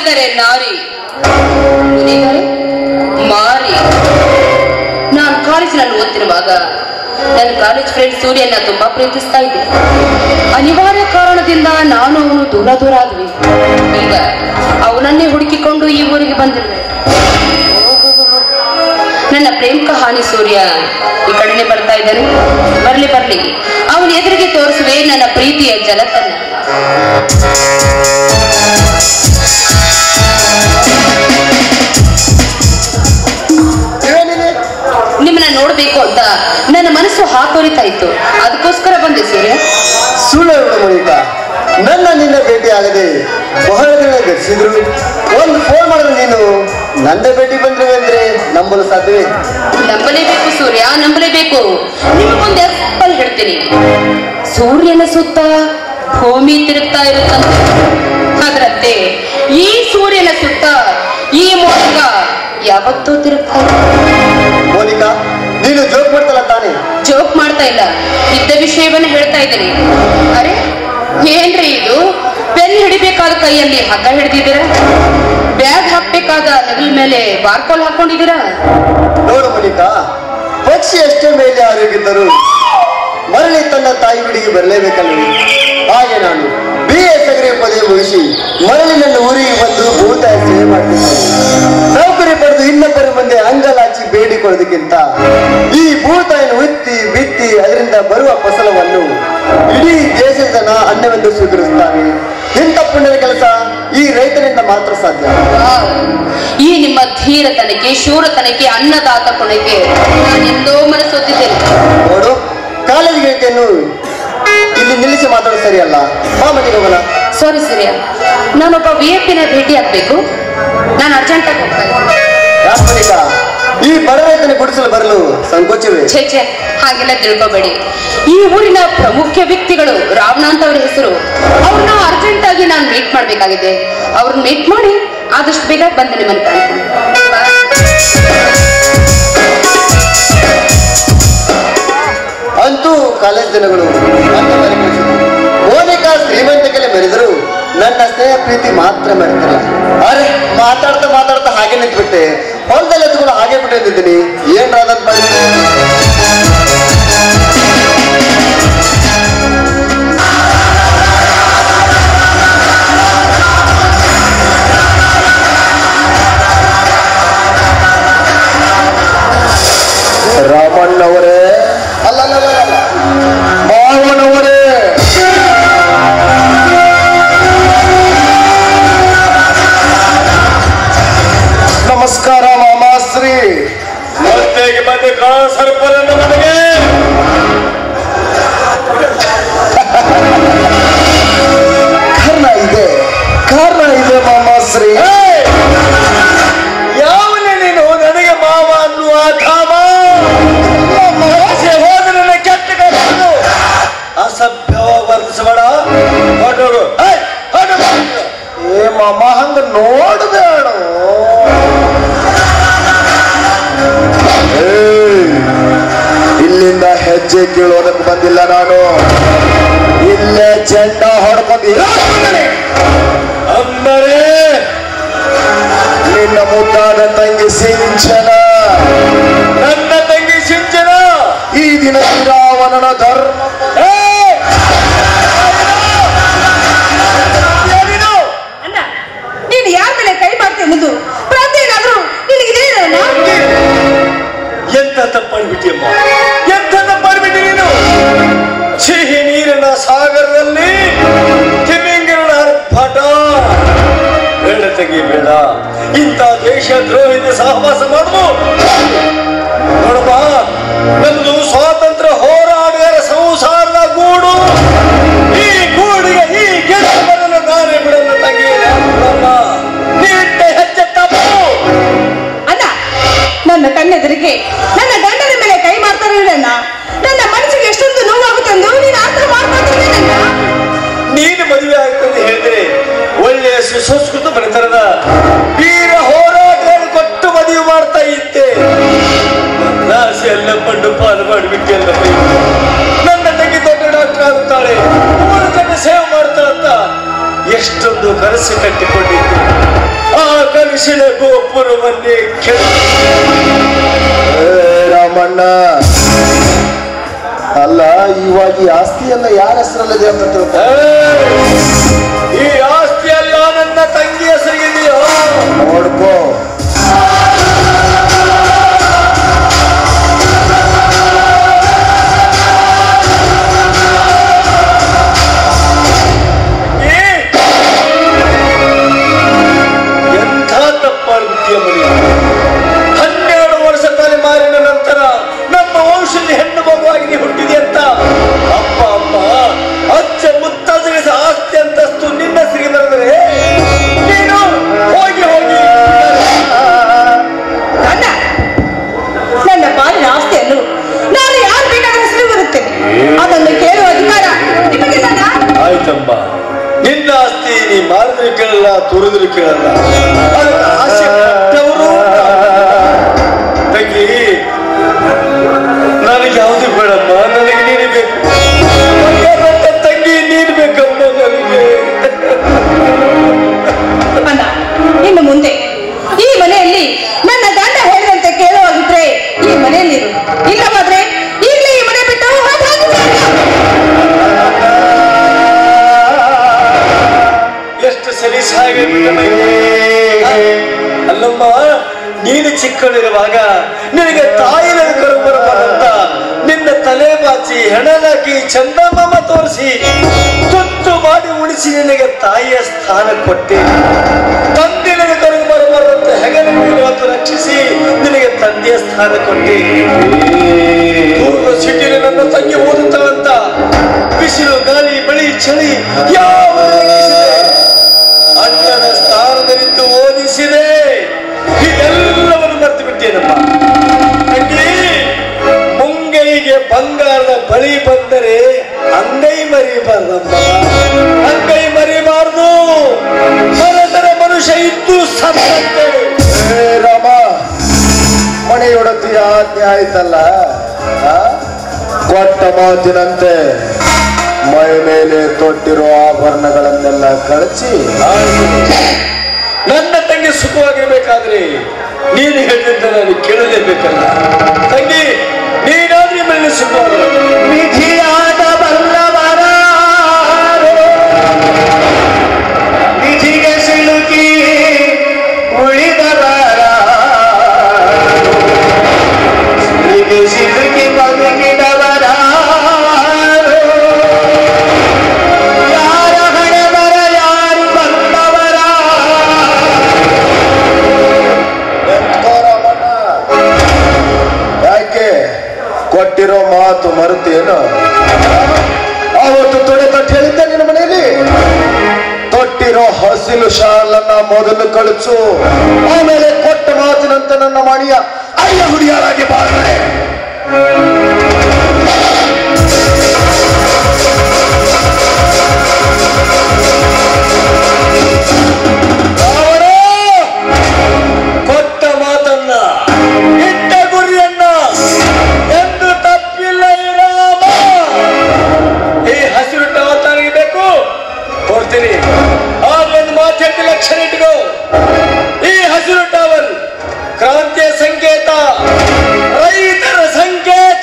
ಎಂದರೆ ನಾರಿ ಮುನಿದರೆ ಮಾರಿ ನಾನು ಕಾಲೇಜಿನಲ್ಲಿ ಓದ್ತಿರುವಾಗ ನನ್ನ ಕಾಲೇಜ್ ಫ್ರೆಂಡ್ ಸೂರ್ಯನ ತುಂಬಾ ಪ್ರೀತಿಸ್ತಾ ಇದ್ದೆ ಅನಿವಾರ್ಯ ಕಾರಣದಿಂದ ನಾನು ಅವನು ದೂರ ದೂರ ಆದ್ವಿ ಈಗ ಅವನನ್ನೇ ಹುಡುಕಿಕೊಂಡು ಈ ಊರಿಗೆ ಬಂದಿರುವೆ ನನ್ನ ಪ್ರೇಮ ಕಹಾನಿ ಸೂರ್ಯ ಈ ಕಡೆನೆ ಬರ್ತಾ ಇದ್ದಾನೆ ಬರ್ಲಿ ಬರ್ಲಿ ಅವನ ಎದುರಿಗೆ ತೋರಿಸುವೆ ನನ್ನ ಪ್ರೀತಿಯ ಜಲಕನ್ನ ಏನಿದೆ ನಿಮ್ಮನ್ನ ನೋಡ್ಬೇಕು ಅಂತ ನನ್ನ ಮನಸ್ಸು ಹಾತೊರಿತಾ ಇತ್ತು ಅದಕ್ಕೋಸ್ಕರ ಬಂದೆ ಸೂರ್ಯ ಸುಳ್ಳು ಹೇಳು ಮೋನಿಕಾ ನನ್ನ ನಿನ್ನ ಭೇಟಿ ಆಗದೆ ಬಹಳ ದಿನ ಗತಿಸಿದ್ರು ಒಂದು ಫೋನ್ ಮಾಡಿದ್ರೆ ನೀನು ನನ್ನ ಭೇಟಿ ಬಂದ್ರೆ ಅಂದ್ರೆ ನಂಬಲು ಸಾಧ್ಯವೇ ನಂಬಲೇಬೇಕು ಸೂರ್ಯ ನಂಬಲೇಬೇಕು ನಿಮಗೊಂದು ಎಪ್ಪಲ್ ಹೇಳ್ತೀನಿ ಸೂರ್ಯನ ಸುತ್ತ ಭೂಮಿ ತಿರುಗ್ತಾ ಇರುತ್ತಂತೆ ಅದರಂತೆ ಈ ಸೂರ್ಯನ ಸುತ್ತ ಈ ಮೋದಕ ಯಾವತ್ತೂ ತಿರುಗ್ತಾ ಇರುತ್ತೆ ಮೋನಿಕಾ ನೀನು ಜೋಕ್ ಮಾಡ್ತಲ್ಲ ತಾನೇ ಜೋಕ್ ಮಾಡ್ತಾ ಇಲ್ಲ ಇದ್ದ ವಿಷಯವನ್ನ ಹೇಳ್ತಾ ಇದ್ದೀನಿ ಅರೆ ಏನ್ರಿ ಇದು ಪೆನ್ ಹಿಡಿಬೇಕಾದ ಕೈಯಲ್ಲಿ ಹಗ್ಗ ಹಿಡಿದಿದ್ದೀರಾ ಬ್ಯಾಗ್ ಹಾಕ್ಬೇಕಾದ ಹೆಗಲ ಮೇಲೆ ಬಾರ್ಕೋಲ್ ಹಾಕೊಂಡಿದ್ದೀರಾ ನೋಡು ಮೋನಿಕಾ ಪಕ್ಷಿ ಎಷ್ಟೇ ಮೇಲೆ ಆರೋಗಿದ್ದರು ಮರಳಿ ತನ್ನ ತಾಯಿ ಬಿಡಿಗೆ ಬರಲೇಬೇಕಲ್ಲ ಹಾಗೆ ನಾನು ಬಿ ಎ ಸಗರಿ ಪದವಿ ಮುಗಿಸಿ ಮರಳಿ ನನ್ನ ಊರಿಗೆ ಬಂದು ಭೂತಾಯ ಸೇವೆ ಮಾಡ್ತಿದ್ದೇನೆ ನೌಕರಿ ಪಡೆದು ಇನ್ನೊಬ್ಬರ ಮುಂದೆ ಅಂಗಲಾಚಿ ಬೇಡಿಕೊಳ್ಳೋದಕ್ಕಿಂತ ಈ ಭೂತಾಯನ್ನು ಉತ್ತಿ ಬಿತ್ತಿ ಅದರಿಂದ ಬರುವ ಫಸಲವನ್ನು ಇಡೀ ದೇಶದ ಜನ ಅನ್ನವೆಂದು ಸ್ವೀಕರಿಸುತ್ತಾರೆ ಇಂಥ ಪುಣ್ಯದ ಕೆಲಸ ಈ ರೈತನಿಂದ ಮಾತ್ರ ಸಾಧ್ಯ ವಾವ್. ಈ ನಿಮ್ಮ ಧೀರತನಕ್ಕೆ ಶೂರತನಕ್ಕೆ ಅನ್ನದಾತ ಕೊನೆಗೆ ನಾನು ಎಂದೋ ಮನಸ್ಸೊತ್ತಿದ್ದೇನೆ ನೋಡು ಕಾಲೇಜ್ ಗೆಳತಿಯನ್ನು ಇಲ್ಲಿ ನಿಲ್ಲಿಸಿ ಮಾತಾಡೋದು ಸರಿಯಲ್ಲ ಬಾ ಮನೆಗೆ ಹೋಗೋಣ ಸಾರಿ ಸೂರ್ಯ ನಾನೊಬ್ಬ ವಿ ಎ ಪಿನ ಭೇಟಿ ಆಗ್ಬೇಕು ನಾನು ಅರ್ಜೆಂಟ್ ಆಗಿ ಹೋಗ್ತಾ ಇದ್ದೀನಿ ಯಾಸ್ಮನಿಕ ಈ ಬಡ ರೈತನ ಗುಡಿಸಲು ಬರಲು ಸಂಕೋಚವೇ ಛೇ ಛೇ ಹಾಗೆಲ್ಲ ತಿಳ್ಕೊಬೇಡಿ ಈ ಊರಿನ ಪ್ರಮುಖ ವ್ಯಕ್ತಿಗಳು ರಾವಣ ಅಂತ ಅವ್ರ ಹೆಸರು ಅವ್ರನ್ನ ಅರ್ಜೆಂಟ್ ಆಗಿ ನಾನು ಮೀಟ್ ಮಾಡ್ಬೇಕಾಗಿದೆ ಅವ್ರನ್ನ ಮೀಟ್ ಮಾಡಿ ಆದಷ್ಟು ಬೇಗ ಬಂದು ನಿಮ್ಮನ್ನು ಕಾಣ್ತೀನಿ Bye. ಅಂತೂ ಕಾಲೇಜ್ ದಿನಗಳು ನನ್ನ ಮನೆ ಕಳಿಸಿತು ಮೋನಿಕಾ ಶ್ರೀಮಂತಿಕೆಲೆ ಮೆರೆದರು ನನ್ನ ಸ್ನೇಹ ಪ್ರೀತಿ ಮಾತ್ರ ಮೆರೆತಿಲ್ಲ ಅರೆ ಮಾತಾಡ್ತಾ ಮಾತಾಡ್ತಾ ಹಾಗೆ ನಿಂತ್ಬಿಟ್ಟೆ ಹೊಲದಲ್ಲಿ ಎತ್ಕೊಂಡು ಹಾಗೆ ಬಿಟ್ಟಿದ್ದೀನಿ ಏನ್ ರಾಧನ್ ರಾಮಣ್ಣವರೇ ಅಲ್ಲ ಅಲ್ಲ, ಅಲ್ಲ, ಅಲ್ಲ. ಮಾವನವರೇ ನಮಸ್ಕಾರ ಮಾಮಾಶ್ರೀ ಮತ್ತೆಗೆ ಬಂದೆ ಕಾ ಸರ್ಪರನ್ನು ನನಗೆ ಕಾರಣ ಇದೆ ಕಾರಣ ಇದೆ ಮಾಮಾಶ್ರೀ ಏಯ್! ಯಾವನೇ ನೀನು ನನಗೆ ಮಾವ ಅನ್ನುವ ಧಾಮ ಆಸೆ ಹೋದ ನನ್ನ ಕೆಟ್ಟ ಕನಸು ಅಸಭ್ಯವಾಗಿ ವರ್ತಿಸಬೇಡ ಹೊರಟೋಗು ಏಯ್! ಹೊರಟೋಗು. ಏ ಮಾಮ ಹಂಗ ನೋಡಬೇಡ ಇಲ್ಲಿಂದ ಹೆಜ್ಜೆ ಕೇಳೋದಕ್ಕೆ ಬಂದಿಲ್ಲ ನಾನು ಇಲ್ಲೇ ಚೆಂಡ ಹೊಡ್ಕೊಂಡು ಅಂದರೆ ನಿನ್ನ ಮುದ್ದಾದ ತಂಗಿ ಸಿಂಚನ ನನ್ನ ತಂಗಿ ಸಿಂಚನ ಈ ದಿನ ರಾವಣನ ಧರ್ಮ ಏಯ್! ಏನಿದು? ಅಣ್ಣ ನೀನು ಯಾರ ಮೇಲೆ ಕೈ ಮಾಡ್ತೀಯ ಮುಂದು ಪ್ರಾಂತಿ ಏನಾದ್ರು ನಿನಗಿದೇನಣ್ಣ ಎಂತ ತಪ್ಪಾಡ್ಬಿಟ್ಟಿಯಮ್ಮ ಎಂತ ತಪ್ಪಾಡ್ಬಿಟ್ಟಿ ನೀನು ಸಿಹಿ ನೀರಿನ ಸಾಗರದಲ್ಲಿ ತಿಮಿಂಗಿರನ ಆರ್ಭಟ ಬೇಡ ತೆಗಿ ಬೇಡ ಇಂಥ ದೇಶ ದ್ರೋಹಿತ ಸಹವಾಸ ಮಾಡುದು ನೋಡಪ್ಪ ನಮ್ದು ಸ್ವಾತಂತ್ರ್ಯ ಹೋರಾಟಗಾರ ಸಂಸಾರದ ಗೂಡು ಈ ಗೂಡಿಗೆ ಈ ಗೆಲ್ಲವನ್ನು ನಾನೇ ಬಿಡಲ್ಲ ತಂಗಿ ಬಿಡಲ್ಲ ನೀಟ್ಟ ಹೆಜ್ಜೆ ತಪ್ಪು ಅಣ್ಣ ನನ್ನ ಕಣ್ಣೆದುರಿಗೆ ನನ್ನ ಗಂಡನ ಮೇಲೆ ಕೈ ಮಾಡ್ತಾರೆ ಅಣ್ಣ ನನ್ನ ಮನಸ್ಸಿಗೆ ಎಷ್ಟೊಂದು ನೋವಾಗುತ್ತೆ ಅಂದು ನೀನು ಆತರ ಮಾಡ್ಕೊತಿದ್ದೇನಣ್ಣ ನೀನು ಮದುವೆ ಆಗ್ತದೆ ಹೇಳಿದ್ರೆ ಒಳ್ಳೆಯ ಸುಸಂಸ್ಕೃತ ಬಡತನದ ವೀರ ಹೋರಾಟಗಾರ ಕೊಟ್ಟು ಮದುವೆ ಮಾಡ್ತಾ ಇದ್ದೆ ನಾಸಿ ಎಲ್ಲ ಪಂಡು ಪಾಲು ಮಾಡಿಬಿಟ್ಟೆಲ್ಲ ನನ್ನ ತಂಗಿ ದೊಡ್ಡ ಡಾಕ್ಟರ್ ಆಗುತ್ತಾಳೆ ಮೂರು ಜನ ಸೇವೆ ಮಾಡ್ತಾಳಂತ ಎಷ್ಟೊಂದು ಕನಸು ಕಟ್ಟಿಕೊಂಡಿದ್ದೆ ಕನಸಿನ ಗೋಪುರವನ್ನೇ ಕೆಳ ಏ, ರಾಮಣ್ಣ ಅಲ್ಲ ಇವಾಗ ಈ ಆಸ್ತಿ ಎಲ್ಲ ಯಾರ ಹೆಸರಲ್ಲಿದೆ ಅಂತ ತಿಳ್ಕೊ ಈ ಆಸ್ತಿ ಎಲ್ಲ ನನ್ನ ತಂಗಿ ಹೆಸರಿಗಿದೆಯೋ ನೋಡ್ಕೋ ಏ? ಎಂಥ ತಪ್ಪಾಗ್ಬಿಟ್ಟಿಯ ಮರಿ ಹನ್ನೆರಡು ವರ್ಷ ತಲೆಮಾರಿನ ನಂತರ ನಮ್ಮ ವಂಶದ ಹೆಣ್ಣು ಮಗುವಾಗಿ ನೀ ಹುಟ್ಟಿದೆ ಅಂತ ಅಪ್ಪ ಅಮ್ಮ ಅಜ್ಜ ಮುತ್ತಜ್ಜನಿಸ ಆಸ್ತಿ ಅಂತಸ್ತು ನಿನ್ನ ಹೆಸರಿಗೆ ಬರೆದರೆ ನೀನು ಹೋಗಿ ಹೋಗಿ ಗಂಡ ನನ್ನ ಪಾಲಿನ ಆಸ್ತಿಯನ್ನು ನಾನು ಯಾರು ಬೇಕಾದ ಹೆಸರು ಬರುತ್ತೇನೆ ಅದನ್ನು ಕೇಳುವ ಅಧಿಕಾರ ನಿಮಗೆ ನನ್ನ ಆಯ್ತಮ್ಮ ನಿನ್ನ ಆಸ್ತಿ ನೀ ಮಾರಿದ್ರೆ ಕೇಳಲ್ಲ ತುರಿದ್ರೆ ಕೇಳಲ್ಲ ಅದಕ್ಕೆ ಆಸೆ ಪಟ್ಟವರು ತಂಗಿ ನನಗೆ ಯಾವುದು ಬೇಡಮ್ಮ ನನಗೆ ನೀನು ಬೇಕು ನನ್ನ ತಂಗಿ ನೀನು ಬೇಕಮ್ಮ ನನಗೆ ಅಣ್ಣ ಇನ್ನು ಮುಂದೆ ಈ ಮನೆಯಲ್ಲಿ ನನ್ನ ಗಂಡ ಹೇಳಿದಂತೆ ಕೇಳುವಾಗಿದ್ರೆ ಈ ಮನೆಯಲ್ಲಿ ಇಲ್ಲವಾದ್ರೆ ಈಗಲೇ ಈ ಮನೆ ಬಿಟ್ಟು ಹೊರಟೋಗಿದ್ದಾರೆ. ಎಷ್ಟು ಸಲೀಸಾಗಿ ಅಲ್ಲಮ್ಮ ನೀನು ಚಿಕ್ಕವಳಿರುವಾಗ ನಿನಗೆ ತಾಯಿನ ಕರು ಬರಬಾರಂತ ನಿನ್ನ ತಲೆ ಬಾಚಿ ಹೆಣಲಾಕಿ ಚಂದಮಾಮ ತೋರಿಸಿ ತುತ್ತು ಮಾಡಿ ಉಳಿಸಿ ನಿನಗೆ ತಾಯಿಯ ಸ್ಥಾನ ಕೊಟ್ಟೆ ತಂದೆನ ಕರು ಬರಬಾರಂತ ಹೆಗಲ ಮೇಲೆ ಹೊತ್ತು ರಕ್ಷಿಸಿ ನಿನಗೆ ತಂದೆಯ ಸ್ಥಾನ ಕೊಟ್ಟೆ ದೂರದ ಸಿಟಿಲಿ ನನ್ನ ತಂಗಿ ಓದುತ್ತಾಳಂತ ಬಿಸಿಲು ಗಾಳಿ ಬಳಿ ಚಳಿ ಯಾವ ಲೆಕ್ಕಿಸಿದೆ? ಅಣ್ಣನ ಸ್ಥಾನದಲ್ಲಿದ್ದು ಓದಿಸಿದೆ ಇದೆಲ್ಲವನ್ನು ಮರೆತು ಬಿಟ್ಟೇನಪ್ಪ ತಂಗಿ ಮುಂಗೈಗೆ ಬಂಗಾರದ ಬಳಿ ಬಂದರೆ ಅಂಗೈ ಮರಿಬಾರ್ದಮ್ಮ ಅಂಗೈ ಮರಿಬಾರ್ದು ಮನತರ ಮನುಷ್ಯ ಇದ್ದು ಸತ್ತಂತೆ ಏ ರಾಮ ಮನೆಯೊಡತಿ ಆಜ್ಞೆ ಆಯ್ತಲ್ಲ ಆ? ಕೊಟ್ಟ ಮಾತಿನಂತೆ ಮೈ ಮೇಲೆ ತೊಟ್ಟಿರೋ ಆಭರಣಗಳನ್ನೆಲ್ಲ ಕಳಚಿ ನನ್ನ ತಂಗಿ ಸುಖವಾಗಿರ್ಬೇಕಾದ್ರೆ ನೀನು ಹೇಳಿದ್ದ ನಾನು ಕೇಳಲೇಬೇಕಲ್ಲ ತಂಗಿ ನೀನಾದ್ರೆ ಮೇಲೆ ಸುಖವಾಗಿ ವಿಧಿಯಾದ ಬಲ್ಲವರಾರು ವಿಧಿಗೆ ಸಿಲುಕಿ ಉಳಿದವರ ಸಿಲುಕಿ ಸಿಲುಕಿ ಬದುಕಿದವರ ಯಾರ ಹಣೆ ಬರ ಯಾರು ಬಂದವರ ಯಾಕೆ ಕೊಟ್ಟಿರೋ ಮಾತು ಮರುತೇನು ಅವತ್ತು ತೊಡೆ ತಟ್ಟು ಹೇಳಿದ್ದೆ ನಿನ್ನ ಮನೆಯಲ್ಲಿ ತೊಟ್ಟಿರೋ ಹಸಿಲು ಶಾಲನ್ನ ಮೊದಲು ಕಳಿಸು ಆಮೇಲೆ ಕೊಟ್ಟ ಮಾತಿನಂತೆ ನನ್ನ ಮಣಿಯ ಅಯ್ಯ ಹುಡಿಯಾರಾಗಿ ಬಾಳ್ರೆ ಅವರು ಕೊಟ್ಟ ಮಾತನ್ನ ಇಟ್ಟ ಗುರಿಯನ್ನ ಎಂದು ತಪ್ಪಿಲ್ಲ ಈ ರಾಮ ಈ ಹಸಿರು ಟವಲ್ ತನಗೆ ಬೇಕು ಕೊಡ್ತೀನಿ ಆಗೊಂದು ಮಾತು ಹೇಳ್ತೀನಿ ಲಕ್ಷಣ ಇಟ್ಕೋ ಈ ಹಸಿರು ಟವಲ್ ಕ್ರಾಂತಿಯ ಸಂಕೇತ ರೈತರ ಸಂಕೇತ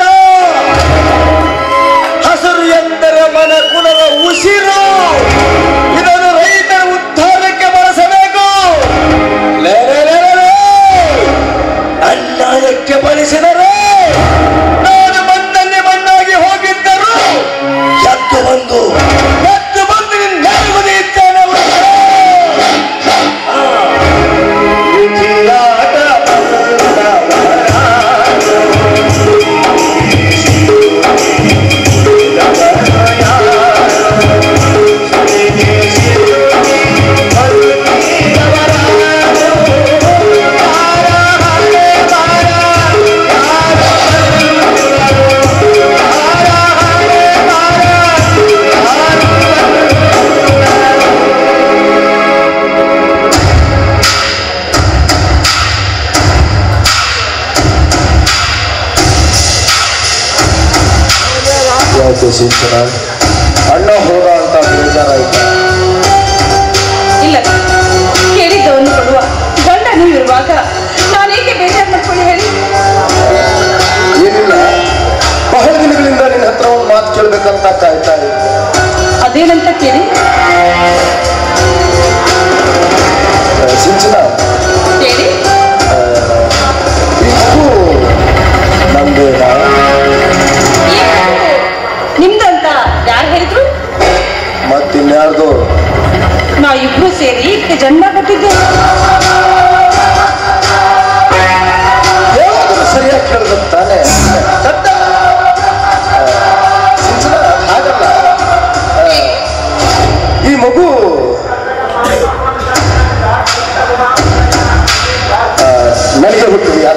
ಹಸಿರು ಎಂದರೆ ಮನ ಕುಲದ ಉಸಿರು ಇದನ್ನು ರೈತರ ಉದ್ಧಾರಕ್ಕೆ ಬಳಸಬೇಕು ಲೇ, ಲೇ, ಲೇ, ಲೇ, ಲೇ. ಅನ್ಯಾಯಕ್ಕೆ ಬಳಸಿದರೆ ನಾನು ಮಣ್ಣಲ್ಲಿ ಮಣ್ಣಾಗಿ ಹೋಗಿದ್ದರು ಎದ್ದು ಬಂದು ಎದ್ದು ಬಂದು ನಿನ್ನೆರಗುದಿ ಇದ್ದೇನೆ ಹೊರತು. ವಿಧಿಯಾದ ಯಾಕೆ ಸಿಂಚನ ಅಣ್ಣ ಹೋದ ಅಂತ ಬೇಜಾರಾಯ್ತು ಇಲ್ಲ ಕೇಳಿದ್ದವನ್ನು ಕೊಡುವ ಇರುವಾಗ ನಾನೇಕೆ ಬೇಜಾರು ಮಾಡ್ಕೊಳ್ಳಿ ಹೇಳಿ ಏನಿಲ್ಲ ಬಹಳ ದಿನಗಳಿಂದ ನಿನ್ನ ಹತ್ರ ಒಂದು ಮಾತು ಕೇಳ್ಬೇಕಂತ ಕಾಯ್ತಾ ಇದ್ದೆ ಅದೇನಂತ ಕೇಳಿ ಆ, ಸಿಂಚನ ಕೇಳಿ ಈ ಮಗು ನಮ್ದೇನಾ ಈ ಮಗು ನಿಮ್ದು ಅಂತ ಯಾರು ಹೇಳಿದ್ರು ಮತ್ತಿನ್ಯಾರ್ದು ನಾವು ಇಬ್ರು ಸೇರಿ ಇದಕ್ಕೆ ಜನ್ಮ ಕೊಟ್ಟಿದ್ದೇವೆ ಯಾವ್ದು ಸರಿಯಾಗಿ ಕೇಳ್ಬೇಕು ತಾನೆ ದಡ್ಡ. ಆ, ಸಿಂಚನ ಹಾಗಲ್ಲ ಆ, ಈ ಮಗು ಆ, ನನಗೆ ಹುಟ್ಟಿದೆಯಾ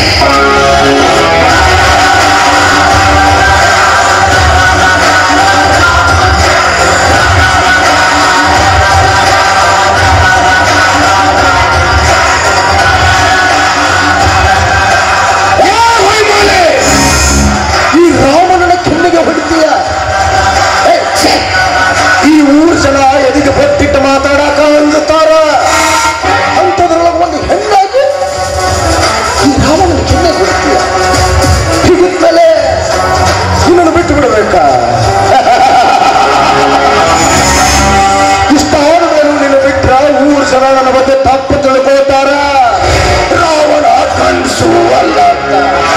ಯಾ ಹೊಯ್ಮಾಲೆ! ಈ ರಾಮನನ್ನ ಕೆನ್ನೆಗೆ ಹೊಡಿತೀಯ ಏ, ಛೆ! ಈ ಊರ್ ಜನ ಎದಿಗೆ ಬಟ್ಟಿಟ್ಟು ಮಾತಾಡಕ ಅಂದುತ್ತಾರ ಅಂಥದ್ರೊಳಗೆ ಒಂದು ಹೆಣ್ಣಾಗಿ ಈ ರಾಮನನ್ನ ಕೆನ್ನೆಗೆ ಹೊಡಿತೀಯ ಹೀಗಿದ್ಮೇಲೆ ನಿನ್ನನ್ನು ಬಿಟ್ಟು ಬಿಡಬೇಕಾ ಇಷ್ಟ ಆದ್ಮೇಲೂ ನಿನ್ನ ಬಿಟ್ರ ಊರ್ ಜನ ನನ್ನ ಬಗ್ಗೆ ತಪ್ಪು ತಿಳ್ಕೋತಾರ ರಾವಣ ಕನ್ಸು ಅಲ್ಲ ಅಂತ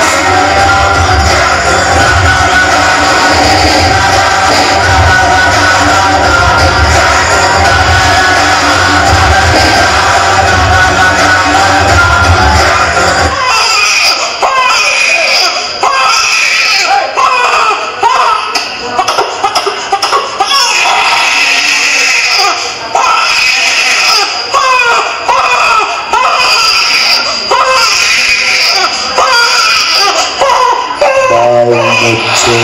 ಬಾಯಿ ಮುಚ್ಚು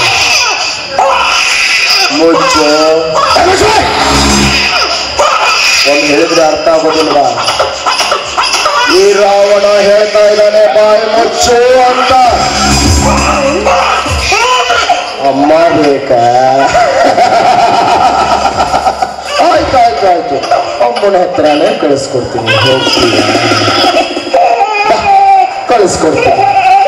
ಮುಚ್ಚು ಒಂದು ಹೇಳಿದ್ರೆ ಅರ್ಥ ಆಗೋದಿಲ್ವಾ ಈ ರಾವಣ ಹೇಳ್ತಾ ಇದ್ದಾನೆ ಬಾಯಿ ಮುಚ್ಚು ಅಂತ ಅಮ್ಮ ಬೇಕಾ ಆಯ್ತು ಆಯ್ತು ಆಯ್ತು ಅಮ್ಮನ ಹತ್ರನೇ ಕಳಿಸ್ಕೊಡ್ತೀನಿ ಹೋಗ್ತೀಯ ಬಾ, ಕಳಿಸ್ಕೊಡ್ತೀನಿ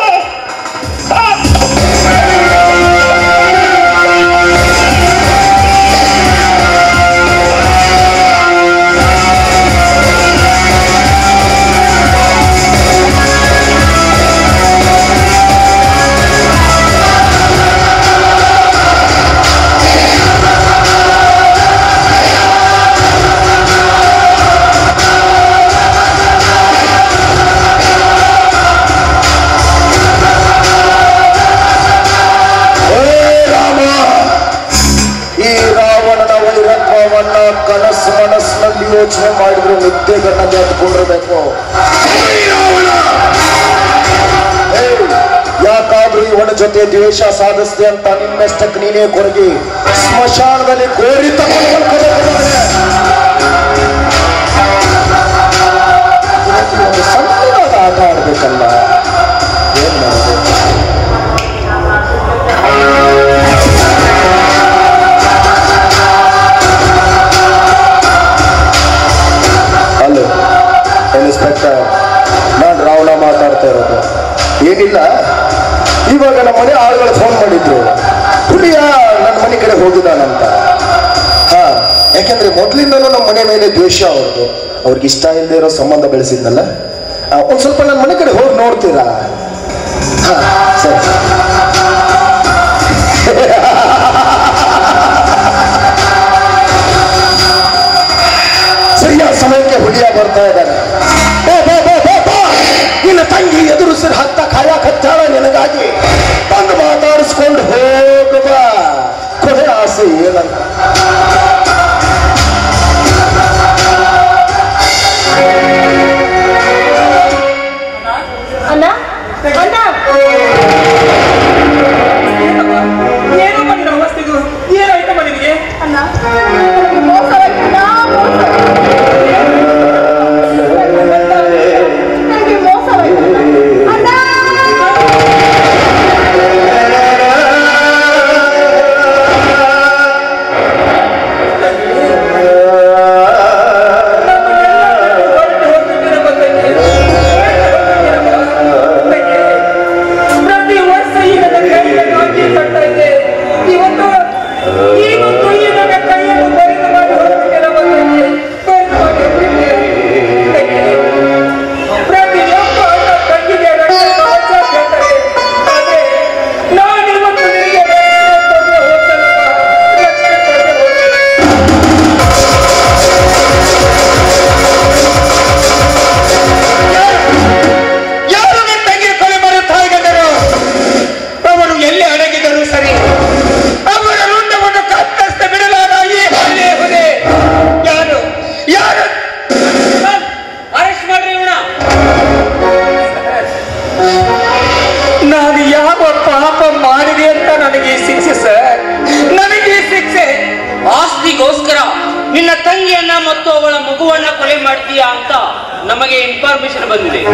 ಹೇ ರಾಮ ಈ ರಾವಣನ ವೈರತ್ವವನ್ನ ಕನಸು ಮನಸ್ಸಿನಲ್ಲಿ ಯೋಚನೆ ಮಾಡಿದ್ರು ನಿದ್ದೆಗಣ್ಣಲ್ಲಿ ಹತ್ಕೊಂಡಿರ್ಬೇಕು ಹೇ, ಯಾಕಾದ್ರೂ ಇವನ ಜೊತೆ ದ್ವೇಷ ಸಾಧಿಸಿದೆ ಅಂತ ನಿನ್ನಷ್ಟಕ್ಕೆ ನೀನೇ ಕೊರಗಿ ಸ್ಮಶಾನದಲ್ಲಿ ಗೋರಿ ತಗೊಂಡು ಮಲ್ಕೋಬೇಕಾದ್ರೆ ಇವತ್ತು ಒಂದು ಸಣ್ಣದಾದ ಆಟ ಆಡ್ಬೇಕಲ್ಲ ಏನ್ ಮಾಡೋದು ಹಲೋ ಇನ್ಸ್ಪೆಕ್ಟರ್ ನಾನು ರಾವಣ ಮಾತಾಡ್ತಾ ಇರೋದು ಏನಿಲ್ಲ ಇವಾಗ ನಮ್ಮ ಮನೆ ಆಳುಗಳು ಫೋನ್ ಮಾಡಿದ್ರು ಹುಲಿಯ ನನ್ನ ಮನೆ ಕಡೆ ಹೋಗಿದ್ದಾನಂತ ಹಾ ಯಾಕೆಂದ್ರೆ ಮೊದಲಿಂದಲೂ ನಮ್ಮ ಮನೆ ಮೇಲೆ ದ್ವೇಷ ಅವ್ರದ್ದು ಅವ್ರಿಗೆ ಇಷ್ಟ ಇಲ್ಲದೆ ಇರೋ ಸಂಬಂಧ ಬೆಳೆಸಿದ್ನಲ್ಲ ಆ, ಒಂದ್ ಸ್ವಲ್ಪ ನನ್ನ ಮನೆ ಕಡೆ ಹೋಗಿ ನೋಡ್ತೀರಾ ಹಾ ಸರಿ ಸರಿಯಾದ ಸಮಯಕ್ಕೆ ಹುಲಿಯ ಬರ್ತಾ ಇದ್ದಾನೆ ಬಾ, ಬಾ, ಬಾ, ಬಾ, ಬಾ. ನಿನ್ನ ತಂಗಿ ಎದುರು ಸಿರ್ ಹತ್ತ ಕಾಯ ಕಚ್ಚಾಳ ನಿನಗಾಗಿ ಬಂದು ಮಾತಾಡಿಸ್ಕೊಂಡು ಹೋಗುವ ಕೊನೆ ಆಸೆ ಏನಂತ ಅಣ್ಣ ಅಣ್ಣ ಏನಮ್ಮ ನಿನ್ನ ಅವಸ್ಥೆ ಇದು ಏನಾಯ್ತಮ್ಮ ನಿನಗೆ ಅಣ್ಣ ನನಗೆ ಮೋಸವಾಯ್ತಣ್ಣ, ಮೋಸವಾಯ್ತು. ನನಗೆ ಮೋಸವಾಯ್ತು. ಅಣ್ಣ ಪ್ರೀತಿಗೋಸ್ಕರ ನಿನ್ನ ತಂಗಿಯನ್ನ ಮತ್ತು ಅವಳ ಮಗುವನ್ನ ಕೊಲೆ ಮಾಡ್ತೀಯಾ ಅಂತ ನಮಗೆ ಇನ್ಫಾರ್ಮೇಶನ್ ಬಂದಿದೆ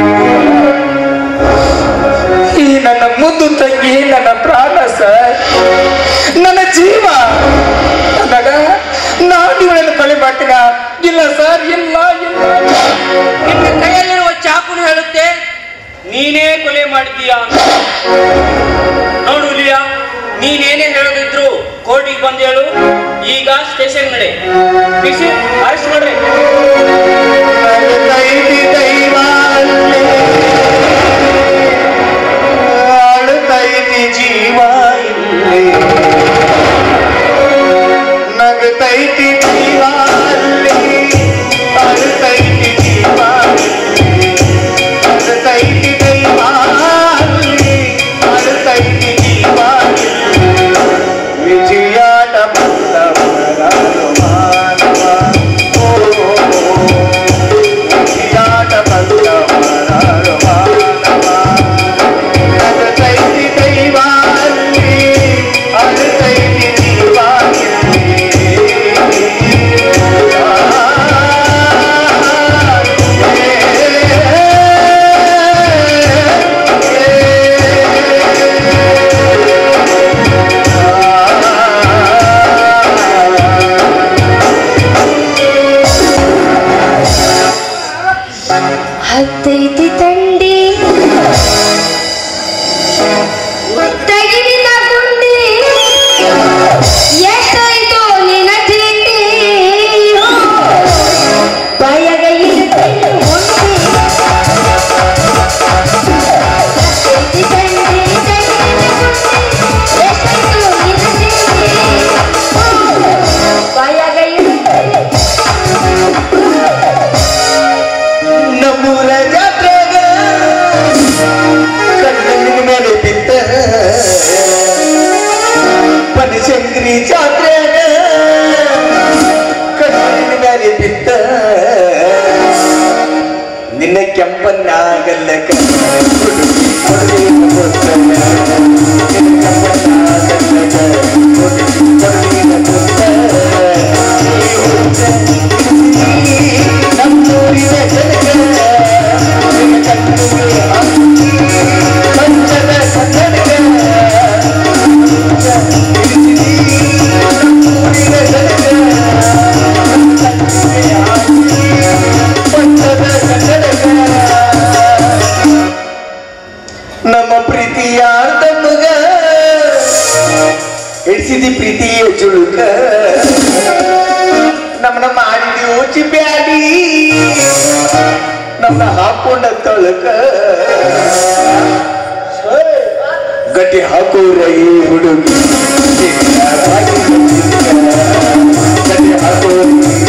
ಈ ನನ್ನ ಮುದ್ದು ತಂಗಿ ನನ್ನ ಪ್ರಾಣ ಸರ್ ನನ್ನ ಜೀವ ಅಂದಾಗ ನಾನು ಇವಳನ್ನು ಕೊಲೆ ಮಾಡ್ತೀನ ಇಲ್ಲ ಸರ್ ಇಲ್ಲ ಇಲ್ಲ ನಿನ್ನ ಕೈಯಲ್ಲಿರುವ ಚಾಕುನು ಹೇಳುತ್ತೆ ನೀನೇ ಕೊಲೆ ಮಾಡಿದ್ದೀಯಾ ಅಂತ ನೋಡು ಲಿಯಾ ನೀನೇನೇ ಹೇಳೋದಿದ್ರು ಕೋರ್ಟಿಗೆ ಬಂದು ಹೇಳು ಈಗ ಸ್ಟೇಷನ್ ನಡೆ ಬಿಸಿ ಅರೆಸ್ಟ್ ಮಾಡ್ರಿ ಅಳುತ್ತೈತಿ ದೈವ ಅಲ್ಲೇ. ಅಳುತ್ತೈತಿ ಜೀವ ಇಲ್ಲೇ ನಗತೈತಿ ಜೀವ ಅಲ್ಲೇ. ಅಳುತ್ತೈತಿ ಜೀವ ಇಲ್ಲೇ. ಅಳುತ್ತೈತಿ ದೈವ ಅಲ್ಲೇ. ಅಳುತ್ತೈತಿ ಜೀವ ಇಲ್ಲೇ. ವಿಜಯಾಟ ಬಂದವರ ಮಾನವ ಓ ವಿಜಯಾಟ ಬಂದವರ ಮಾನವ ಅಳುತ್ತೈತಿ ದೈವ ಅಲ್ಲಿ ಅಳುತ್ತೈತಿ ಜೀವ ಹತ್ತೈತಿ ತಂಡಿ ತಗಿಲಿನ ಗುಂಡಿ ಎಷ್ಟಾಯ್ತು ನಿನ್ನ ತಿಂಡಿ ಬಾಯಾಗ ಇರುತ್ತೇನೆ ಉಂಡಿ ಹತ್ತೈತಿ ತಂಡಿ ತಗಿಲಿನ ಗುಂಡಿ ಎಷ್ಟಾಯ್ತು ನಿನ್ನ ತಿಂಡಿ ಬಾಯಾಗ ಇರುತ್ತೇನೆ ನಮ್ಮೂರ ಜಾತ್ರೆಗ ಕಣ್ಣಿನ ಮೇಲೆ ಬಿದ್ದ ಬನಶಂಕರಿ ಜಾತ್ರೆಗ ಕಣ್ಣಿನ ಮೇಲೆ ಬಿದ್ದ ನಿನ್ನ ಕೆಂಪನ್ನಾಗಲ್ಲ ನಮ್ಮೂರಿನ ಜನಕ ಪಂಚದ ಕನ್ನಡಕ ನಮ್ಮೂರಿನ ಜನಕ ಪಂಚದ ಕನ್ನಡಕ ನಮ್ಮ ಪ್ರೀತಿಯ ತಮ್ಮಗ ಇಳಿಸಿದಿ ಪ್ರೀತಿಯ ಚುಳುಕ ನಮ್ಮನ್ನ ಮಾಡಿದಿ ಓಚಿ ಬ್ಯಾಡಿ ನಮ್ಮನ್ನ ಹಾಕೊಂಡ ತೊಳಕ ಗಟ್ಟಿ ಹಾಕೋರ ಈ ಹುಡುಗಿ ಗಟ್ಟಿ ಹಾಕೋರ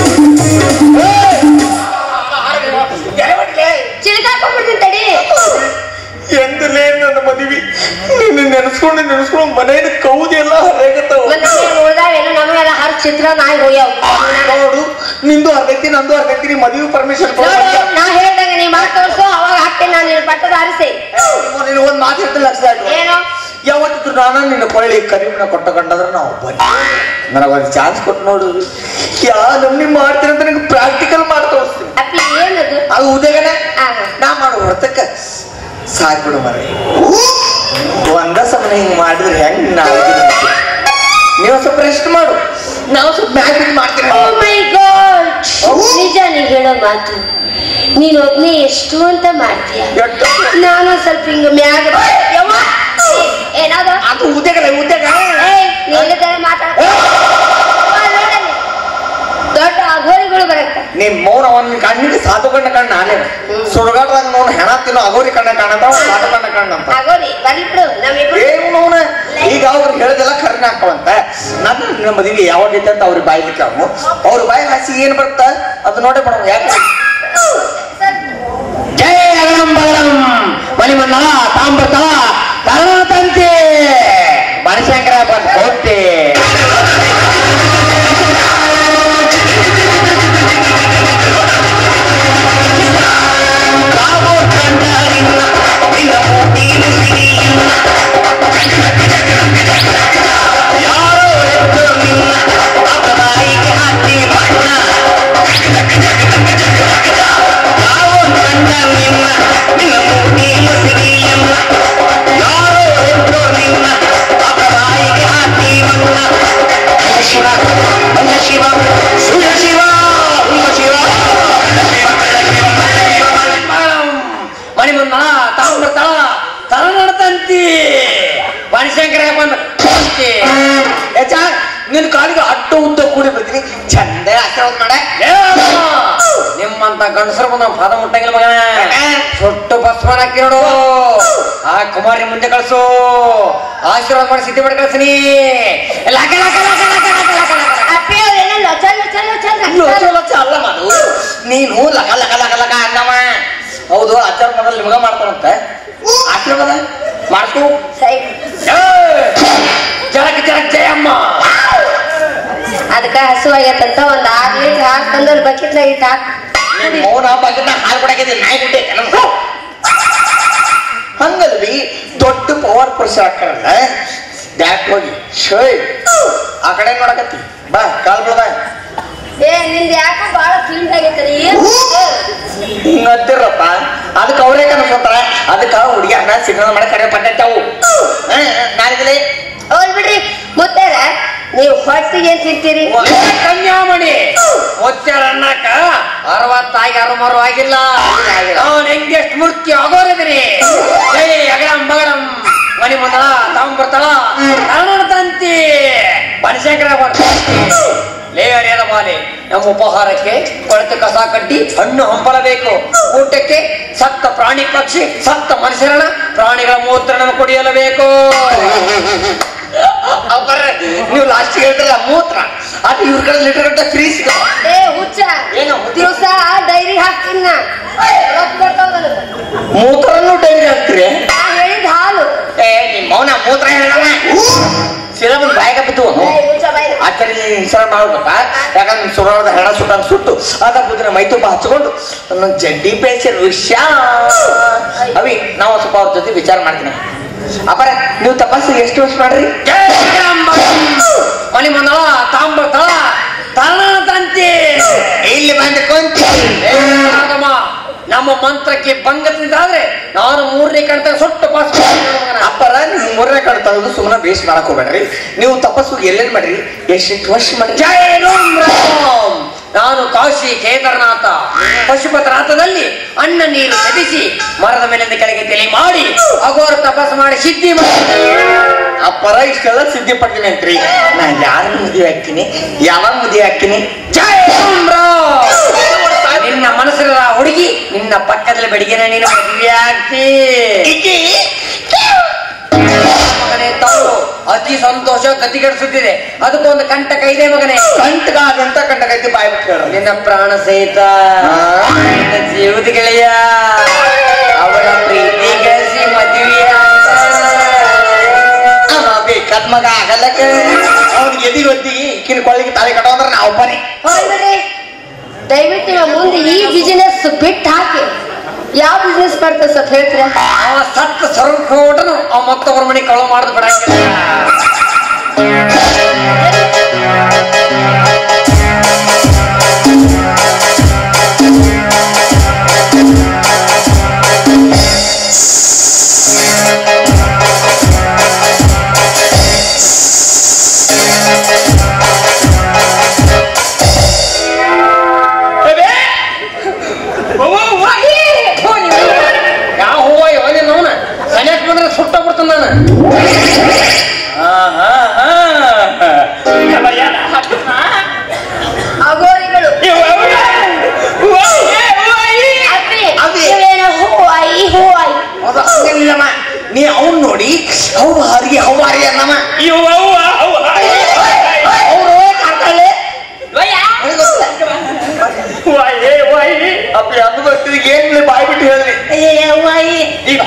ಚಿಲ್ಕಾಕೊಂಡ್ಬಿಡ್ತೀನಿ ತಡಿ ಎಂದಲೇ ನನ್ನ ಮದುವೆ ನಿನ್ನ ನೆನೆಸ್ಕೊಂಡು ನೆನೆಸ್ಕೊಂಡು ಮನೆಯಿಂದ ಕೌದಿ ಎಲ್ಲ ಹರಿಯಾಗತ್ತವ ಮತ್ತೆ ಉಳ್ದಾವೇನು ನಮಗೆಲ್ಲ ಹರ್ ಚಿತ್ರ ನಾಯಿ ಹೋಗ್ಯಾವ ನೋಡು ನಿಂದು ಅರ್ಧೈತಿ ನಂದು ಅರ್ಧೈತಿ ಮದುವೆ ಪರ್ಮಿಷನ್ ನೋಡು ನಾ ಹೇಳ್ದಂಗ ನೀ ಮಾತು ತೋರ್ಸು ಅವಾಗ ಹಾಕ್ತೇನೆ ನಾನು ನಿನ್ನ ಪಟ್ಟದ ಆರಿಸಿ ನೀನು ಒಂದ್ ಮಾತು ಹೇಳ್ತಿಲ್ಲ ಲಕ್ಷ ಏನು ಯಾವತ್ತಿದ್ರು ನಾನು ನಿನ್ನ ಕೊಳ್ಳಿ ಕರಿಮನ ಕೊಟ್ಟ ಕಂಡಂದ್ರೆ ನಾವು ಬನ್ನಿ ನನಗೊಂದು ಚಾನ್ಸ್ ಕೊಟ್ಟು ನೋಡು ಯಾ ನಮ್ನಿ ಮಾಡ್ತೀನಿ ಅಂತ ನಿನಗೆ ಪ್ರಾಕ್ಟಿಕಲ್ ಮಾಡಿ ತೋರಿಸ್ತೀನಿ ಅಪ್ಪಿ ಏನದು ಅದು ಉದಯಗನೆ ಆ. ನಾ ಮಾಡೋ ಹೊರತಕ್ಕ ಸಾಕ್ಬಿಡು ಮರ ಒಂದ ಸಮಯ ಹಿಂಗ್ ಮಾಡಿದ್ರೆ ಹೆಂಗ್ ನಾಳೆ ನೀವು ಸ್ವಲ್ಪ ರೆಸ್ಟ್ ಮಾಡು ನಾವು ಸ್ವಲ್ಪ ಮ್ಯಾಗ್ ಮಾಡ್ತೀನಿ ಓ ಮೈ ಗಾಡ್ ನಿಜ ನೀ ಹೇಳೋ ಮಾತು ನೀನ್ ಒಬ್ನೇ ಎಷ್ಟು ಅಂತ ಮಾಡ್ತೀಯ ಎಷ್ಟು? ನಾನು ಸ್ವಲ್ಪ ಹಿಂಗ ಮ್ಯಾಗ ಯವ್ವ, ಏ, ಏನಾದ ಅದು ಉದ್ಯೋಗ ಉದ್ಯೋಗ ಏಯ್ ನೀಲಿದ್ದಾರೆ ಮಾತಾಡ ದೊಡ್ಡ ಅಘೋರಿಗಳು ಬರತ್ತ ನಿಮ್ ಮೌನ ಅವನ ಕಣ್ಣಿಗೆ ಸಾತು ಕಣ್ಣ ಕಣ್ಣ ನಾನೇ ಸುಡುಗಾಟದಾಗ ನೋಡ್ ಹೆಣ ತಿನ್ನೋ ಅಗೋರಿ ಕಣ್ಣ ಕಾಣಂತ ಸಾತು ಕಣ್ಣ ಕಣ್ಣ ಅಂತ ಅಗೋರಿ ಬರ್ಲಿ ಬಿಡು ನಮ್ಮಿಬ್ರು ಏನು ಅವನ ಈಗ ಅವ್ರು ಹೇಳ್ದೆಲ್ಲ ಕರ್ನ ಹಾಕವಂತ ನನ್ನ ನಿನ್ನ ಮದುವೆ ಯಾವಾಗ ಐತೆ ಅಂತ ಅವ್ರಿಗೆ ಬಾಯ್ಲಿಕ್ಕೆ ಅವು ಅವ್ರ ಬಾಯಿ ಹಾಸಿ ಏನ್ ಬರುತ್ತ ಅದು ನೋಡೇ ಬಿಡೋ ಯಾಕೆ ಜಯ ಅಗಲಂ ಬಗಲಂ ಮಣಿಮಣ್ಣ ತಾಂಬತ ತಂತೆ ಬನಶಂಕರ ಬಂದ್ ಹೋಗ್ತೆ ಯಾರೋ ಬನಶಂಕರ ಬಂದ ಯಜ ನಿನ್ ಕಾಲಿಗೆ ಅಡ್ಡ ಉದ್ದ ಕೂಡಿ ಬರ್ತೀನಿ ಚಂದ ಆಶೀರ್ವಾದ ಮಾಡ ನಿಮ್ಮಂತ ಗಂಡಸರು ಬಂದ ಪಾದ ಮುಟ್ಟಂಗಿಲ್ಲ ಮಗನ ಸುಟ್ಟು ಭಸ್ಮನ ಹಾಕಿ ನೋಡು ಆ ಕುಮಾರಿ ಮುಂದೆ ಕಳ್ಸು ಆಶೀರ್ವಾದ ಮಾಡಿ ಸಿದ್ಧಿ ಮಾಡಿ ಕಳ್ಸಿನಿ ಲಕ ಲಕ ಲಕ ಲಕ ಲಕ ಲಕ ಲಕ. ಅಪ್ಪಿ ಅವ್ರೆಲ್ಲ ಲೊಚ ಲೊಚ ಲೊಚ ಲೋಚ ಲೋಚ ಅಲ್ಲ ಮಾಡು ನೀನು ಲಗ ಲಗ ಲಗ ಲಗ ಅಂದವ ಹೌದು ಅಜ್ಜರ ಮೊದಲು ನಿಮಗ ಮಾಡ್ತಾನಂತೆ ಆಶೀರ್ವಾದ ಮಾಡ್ತು ಸೈ ಜಳಕ ಜಳಕ ಜಯಮ್ಮ ಅದಕ್ಕ ಹಸುವಾಗೈತಂತ ಒಂದ್ ಆರ್ ಲೀಟರ್ ಹಾಕ್ ತಂದಲ್ಲಿ ಬಕೆಟ್ನಾಗ ಇಟ್ಟು ಹಾಕ್ ನಿನ್ ಮೌನ ಬಗ್ಗೆ ಹಾಲು ಕೊಡಕ್ಕೆ ನಾಯಿ ಬಿಟ್ಟೆ ಹಂಗಲ್ವಿ ದೊಡ್ಡ ಪವರ್ ಪುರುಷ ಹಾಕಲ್ಲ ಬ್ಯಾಕ್ ಹೋಗಿ ಶೋಯ್ ಆ ಕಡೆ ನೋಡಕತ್ತಿ ಬಾ ಕಾಲ್ ಬಿಡ ಏ ನಿಂದ ಯಾಕೋ ಬಾಳ ಫೀಲ್ಡ್ ಆಗೈತರಿ ಏನ್ ಹಿಂಗಂತಿರಪ್ಪ ಅದಕ್ಕೆ ಅವರೇ ಕನ್ಸ್ಕೊತಾರ ಅದಕ್ಕೆ ಹುಡುಗಿಯರ್ನ ಸಿಗ್ನಲ್ ಮಾಡಿ ಕಡೆ ಪಟ್ಟವು ನಾಳಿಗಲೇ ಹೋಲ್ ಬಿಡ್ರಿ ಮುತ್ತಾರ ನೀವು ಹೊಟ್ಟಿಗೆ ಏನ್ ತಿಂತೀರಿ ಕನ್ಯಾಮಣಿ ಒಚ್ಚಾರ ಅನ್ನಕ ಅರವತ್ತಾಗಿ ಅರಮರು ಆಗಿಲ್ಲ ಅವನ್ ಹೆಂಗೆ ಸ್ಮೃತಿ ಆಗೋರಿದ್ರಿ ಜೈ ಅಗಡಂ ಬಗಡಂ ಮನಿ ಮುಂದಳ ತಾವ್ ಬರ್ತಾಳ ಕನ್ನಡ ತಂತಿ ಬನಶಂಕರ ಲೇಯರಿಯದ ಮಾಲೆ ನಮ್ಮ ಉಪಹಾರಕ್ಕೆ ಕೊಳತು ಕಸ ಕಟ್ಟಿ ಹಣ್ಣು ಹಂಪಲ ಬೇಕು ಊಟಕ್ಕೆ ಸತ್ತ ಪ್ರಾಣಿ ಪಕ್ಷಿ ಸತ್ತ ಮನುಷ್ಯರನ್ನ ಪ್ರಾಣಿಗಳ ಮೂತ್ರನ ಕುಡಿಯಲೇಬೇಕು ಅವ್ರ ನೀವು ಲಾಸ್ಟ್ ಹೇಳ್ತಾರಲ್ಲ ಮೂತ್ರ ಅದು ಇವ್ರ ಕಡೆ ಲೀಟರ್ ಗಂಟೆ ಫ್ರೀ ಸಿಗ ಏ ಹುಚ್ಚ ಏನು? ದಿವಸ ಡೈರಿ ಹಾಕ್ತೀನಿ ನಾ ರೊಕ್ಕ ಬರ್ತಾವ್ ನನಗ. ಮೂತ್ರನ್ನು ಡೈರಿ ಹಾಕ್ತೀರಿ ನಾ ಹೇಳಿದ ಹಾಲು ಏ ನಿಮ್ಮ ಮೌನ ಮೂತ್ರ ಹೇಳಮ್ಮ ಸೀದಾ ಬಂದು ಬಾಯಿಗೆ ಬಿದ್ದು ಏ ಹುಚ್ಚ ಬಾಯ್ ಆಚರಣೆ ಇನ್ಸ್ಟಾಲ್ ಮಾಡ್ಬೇಕಾ ಯಾಕಂದ್ರೆ ನಿಮ್ ಸುಡೋದ ಹೆಣ ಸುಟ್ಟ ಸುಟ್ಟು ಅದ ಕುದ್ರೆ ಮೈ ತುಂಬ ಹಚ್ಕೊಂಡು ನನ್ನ ಜಡ್ಡಿ ಪೇಸೆ ವಿಷಯ ಅವಿ ನಾವು ಸ್ವಲ್ಪ ಅವ್ರ ಜೊತೆ ವಿಚಾರ ಮಾಡ್ತೀನಿ ಅಪ್ಪರ ನೀವು ತಪಾಸಿಗೆ ಎಷ್ಟು ವರ್ಷ ಮಾಡ್ರಿ ಜೈ ಜಗದಂಬ. ಮನಿ ಮಂದಳ ತಾಂಬ ತಳ ತಳ ತಂತಿ ಇಲ್ಲಿ ಬಂದು ಕೊಂತಿ ಏ ರಾಗಮ್ಮ, ನಮ್ಮ ಮಂತ್ರಕ್ಕೆ ಭಂಗ ತಿಂದಾದ್ರೆ ನಾನು ಮೂರನೇ ಕಣ್ತ ಸುಟ್ಟು ಪಾಸ್ ಅಪ್ಪರ ನೀವು ಮೂರನೇ ಕಡೆ ತೆಗೆದು ಸುಮ್ಮನೆ ಬೇಸ್ ಮಾಡಕ್ ಹೋಗ್ಬೇಡ್ರಿ ನೀವು ತಪಸ್ಸು ಎಲ್ಲೆಲ್ಲಿ ಮಾಡ್ರಿ ಎಷ್ಟೆಷ್ಟು ವರ್ಷ ಮಾಡ್ರಿ ಜೈ ರಾಮ್ ರಾಮ್ ನಾನು ಕಾಶಿ ಕೇದಾರನಾಥ ಪಶುಪತನಾಥದಲ್ಲಿ ಅನ್ನ ನೀರು ಸದಿಸಿ ಮರದ ಮೇಲಿಂದ ಕೆಳಗೆ ತಲೆ ಮಾಡಿ ಅಗೋರ ತಪಸ್ ಮಾಡಿ ಸಿದ್ಧಿ ಮಾಡಿ ಅಪ್ಪರ ಇಷ್ಟೆಲ್ಲ ಸಿದ್ಧಿ ಪಡ್ತೀನಿ ಅಂತ್ರಿ ನಾ ಯಾರ ಮದುವೆ ಹಾಕ್ತೀನಿ ಯಾವಾಗ ಮದುವೆ ಹಾಕ್ತೀನಿ ಜೈ ರಾಮ್ ರಾಮ್ ನಿನ್ನ ಮನಸ್ಸಿನ ಹುಡುಗಿ ನಿನ್ನ ಪಕ್ಕದಲ್ಲಿ ಬೆಡಿಗೆನ ನೀನು ಮದುವೆ ಆಗ್ತಿ ಮಗನೇ ತಾವು ಅತಿ ಸಂತೋಷ ಗತಿಗೆಡಿಸುತ್ತಿದೆ ಅದಕ್ಕೊಂದು ಕಂಟಕ ಇದೆ ಮಗನೇ ಕಂಟಗಾದಂತ ಕಂಟಕೈತಿ ಬಾಯ್ ಬಿಟ್ಟು ಹೇಳ್ರಿ. ನಿನ್ನ ಪ್ರಾಣ ಸಹಿತ ನಿನ್ನ ಜೀವದ ಗೆಳೆಯ ಅವಳ ಪ್ರೀತಿ ಗಳಿಸಿ ಮದುವೆ ಅವ ಬೇಕಾದ ಮಗ ಆಗಲ್ಲಕ್ಕೆ ಅವ್ನಿಗೆ ಎದಿ ಒದ್ದಿಗೆ ಕಿನ್ ಕೊಳ್ಳಿಗೆ ತಾಳಿ ಕಟ್ಟೋದ್ರ ನಾವು ಬರೀ ಹೋಲ್ ಬಿಡ್ರಿ ದಯವಿಟ್ಟು ಇವ ಮುಂದೆ ಈ ಬಿಸಿನೆಸ್ ಬಿಟ್ಟು ಹಾಕಿ ಯಾವ ಬಿಸ್ನೆಸ್ ಮಾಡ್ತಾರೆ ಸ್ವಲ್ಪ ಹೇಳ್ತೀರಾ ಅವ ಸತ್ತ ಸ್ವರೂಪ ಹೋಟನು ಅವ ಮತ್ತೊಬ್ಬರ ಮನೆ ಕಳು ಮಾಡುದು ಬಿಡಂಗಿಲ್ಲ ಯಾವ ಹೂವ ಇವನೇ ನೋನ ಸನ್ಯಾಕ್ ಬಂದ್ರೆ ಸುಟ್ಟ ಬಿಡ್ತಾನ ನಾನು ಅಗೋರಿಗಳು ಅಪ್ಪಿ, ಇವೇನೋ ಹೂವಾಯಿ ಹೂವಾಯಿ ಅದು ಹಂಗೇನಿಲ್ಲಮ್ಮ ನೀ ಅವ್ನ್ ನೋಡಿ ಅವು ಹಾರಿಗೆ ಅವು ಹಾರಿ ಅನ್ನಮ್ಮ ಅವ್ರು ಕಾಡ್ತಾಳೆ ಅಪ್ಪ ಅದು ಬರ್ತೀವಿ ಏನ್ ಬಾಯ್ ಬಿಟ್ಟು ಹೇಳ್ರಿ ಈಗ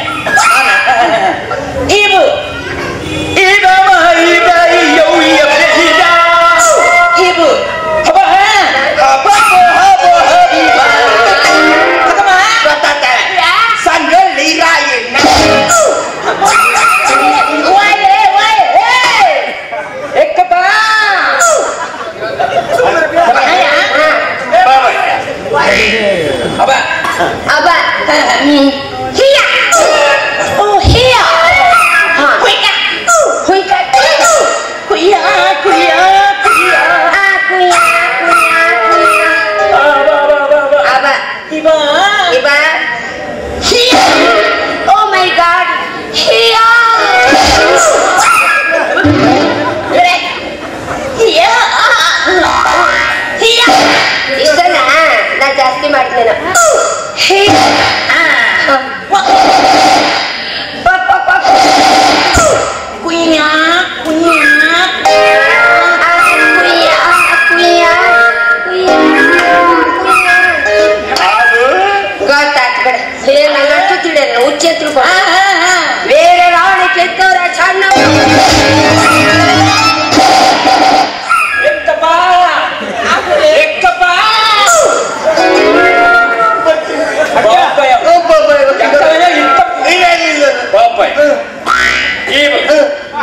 ಇವು ಈಗ ಈಗ ಯೌ ಯಬ್ಬಿದ ಇವು ಹಬ ಹಬ ಹಬ ಹಬ ಸಂಗೊಳ್ಳಿ ರಾಯಣ್ಣ ಎಕ್ಕಪ್ಪ ಹಬ ಅಬ್ಬ ಹ್ಮ್. ಹಿಯ ಓ ಹಿಯ ಹಾ. ಹುಯ್ಕ. ಹುಯ್ಕ. ಕುಯ್ಯ ಕುಯ್ಯ ಕುಯ್ಯ ಆ, ಕುಯ್ಯ, ಕುಯ್ಯ, ಕುಯ್ಯ. ಅಬ್ಬ. ಇವ ಇವ. ಹಿಯ. Oh my God. ಹಿಯ. ಮಾಡ್ತೇನೆ ಹೇ ಗೊತ್ತಾಯ್ತು ಕಡೆ ಏನ್ ಅಷ್ಟು ತಿಳಿಯಲ್ಲ ಹುಚ್ಚೆ ತಿಳ್ಕೊ ಬೇರೆ ರಾವಣ ಕೆತ್ತವ್ರ ಸಣ್ಣ ಎಕ್ಕಪ್ಪ ಎಕ್ಕಪ್ಪ ಬಾಪಯ್ಯ. ಎಕ್ಕಯ್ಯ, ಇಕ್ಕಪ್ಪ. ಬಾಪಯ್ಯ. ಈ ಬ-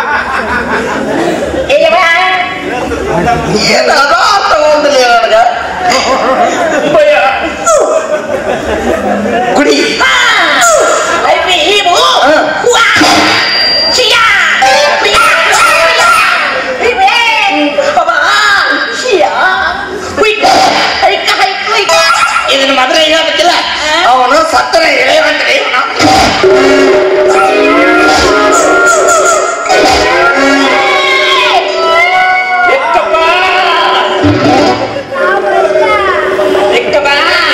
ಏನದ ತಗೊಂಡಿಲ್ಲ ನನಗ ಭಯ. ಕುಡಿ ಇದನ್ನ ಮಾತ್ರ ಹೇಳಬೇಕಿಲ್ಲ ಅವನು ಸತ್ತನ ಎಳೆಯವಂತ್ರಿ ಎಕ್ಕಪ್ಪ. ಎಕ್ಕಪ್ಪ.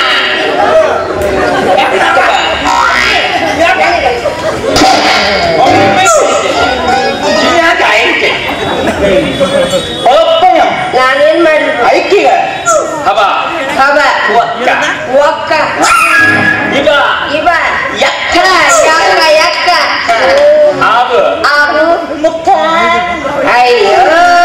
ಒಮ್ಮೆ ಯಾಕೆ ಆಯ್ಕೆ? ಒಪ್ಪಯ್ಯ. ನಾನೇನ್ ಮಾಡಿದ್ರು ಐಕಿಗ ಹಬ ಹಬ ಒಕ್ಕ ಒಕ್ಕ ಇಬ ಇವ ಯಕ್ಕ ಯಕ್ಕ ಯಕ್ಕ ಆಬ ಆರು ಮುತ್ತ ಅಯ್ಯೋ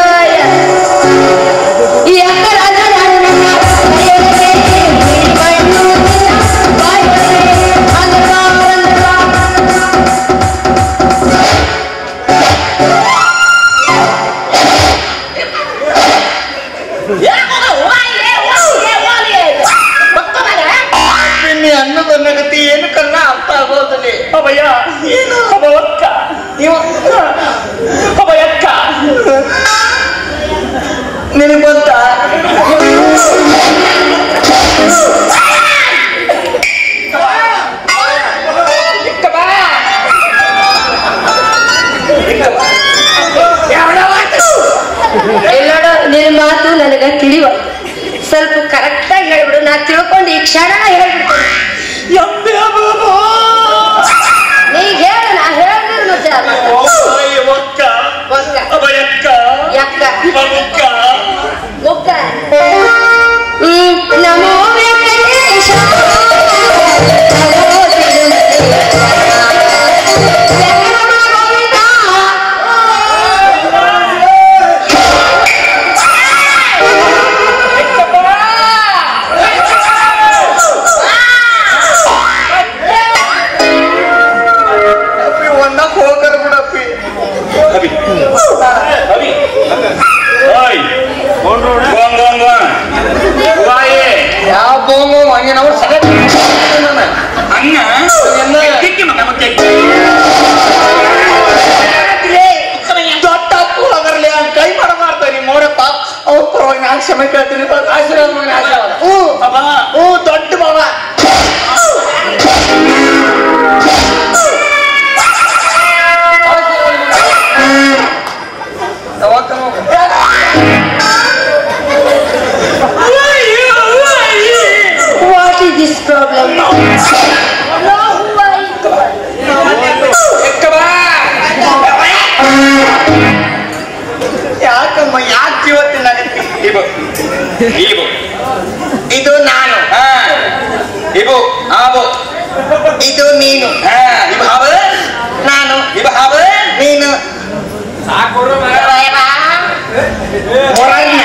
ಈ ಅಕ್ಕ ರಾಜ ನಾನು ನನ್ನ ಮನೆಯೊಳಗೆ ಬೀಳ್ಬಣ್ಣು ಬಾಯೊಳಗೆ ಅಂದ್ರ ಅಂದ್ರ ನಿನ್ನೆ ಅನ್ನದ ಗತಿ ಏನು ಕನ್ನ ಅರ್ಥ ಆಗೋದಲ್ಲಿ ಅಭಯ ಏನು ಅಬ ಒಕ್ಕ ಇವ ಅಬ ಎಕ್ಕ ನಿನಗೆ ಗೊತ್ತಾ ಎಕ್ಕಪ್ಪ. ಎಕ್ಕಪ್ಪ. ಎಲ್ಲೋಡ ನಿನ್ನ ಮಾತು ನನಗ ತಿಳಿವ ಸ್ವಲ್ಪ ಕರೆಕ್ಟಾಗಿ ಹೇಳ್ಬಿಡು ನಾ ತಿಳ್ಕೊಂಡು ಈ ಕ್ಷಣ ಹೇಳ್ಬಿಡ್ತೇನೆ ಎಬ್ಬೆ ಅಬ. ನೀ ಹೇಳ ನಾ ಹೇಳಿದ್ರೆ ಮತ್ತೆ ಅದು. ಓಯ್ ಒಕ್ಕ ಒಕ್ಕ. ಅಬ ಎಕ್ಕ ಯಕ್ಕ ಇವ ಮುಕ್ಕ ಮುಕ್ಕ ಹ್ಮ್ ನಮೋ ವೆಂಕಟೇಶ ನಮೋ ತಿರುಮಲೇಶ. ಶರಣ ಗೋವಿಂದ. ಅಪ್ಪಿ ಒಂದಕ್ಕೆ ಹೋಗರ್ ಬಿಡಪ್ಪಿ ಅಭಿ ಅಭಿ ಓಯ್ ಗೋಂಗ್ ಗೋಂಗ್ ಗೋಂಗ್ ವಾಯೆ ಯಾವ ಬೋಮು ಹಂಗಿನವ್ರು ಸಲ ಅನ್ನ ಎಲ್ಲ ಕಿಕ್ಕಿ ಮಗ ಮತ್ತೆ ದೊಡ್ಡ ಅಪ್ಪು ಅದರಲ್ಲಿ ಕೈ ಮಾಡ ಮಾಡ್ತಾರೆ ಮೋರಪ್ಪ ಅವ್ರ ಪರವಾಗಿ ನಾನು ಕ್ಷಮೆ ಕೇಳ್ತೀನಿ ಆಶೀರ್ವಾದ ಮಗನ ಆಶೀರ್ವಾದ ಹ್ಞೂ ಅಬ ಹ್ಞೂ ದೊಡ್ಡ ಬಾವ What is this problem? No, why? ಎಕ್ಕಬ ಯಾಕಮ್ಮ ಯಾಕೆ ಇವತ್ತಿನ ಆಗತ್ತೆ ಇಬು ಇಬು ಇದು ನಾನು ಹಾ ಇಬು ಆಬು ಇದು ನೀನು ಹಾ ಇಬು ಹಾಬ ನಾನು ಇಬು ಹಾಬ ನೀನು ಮೊರಣ್ಣ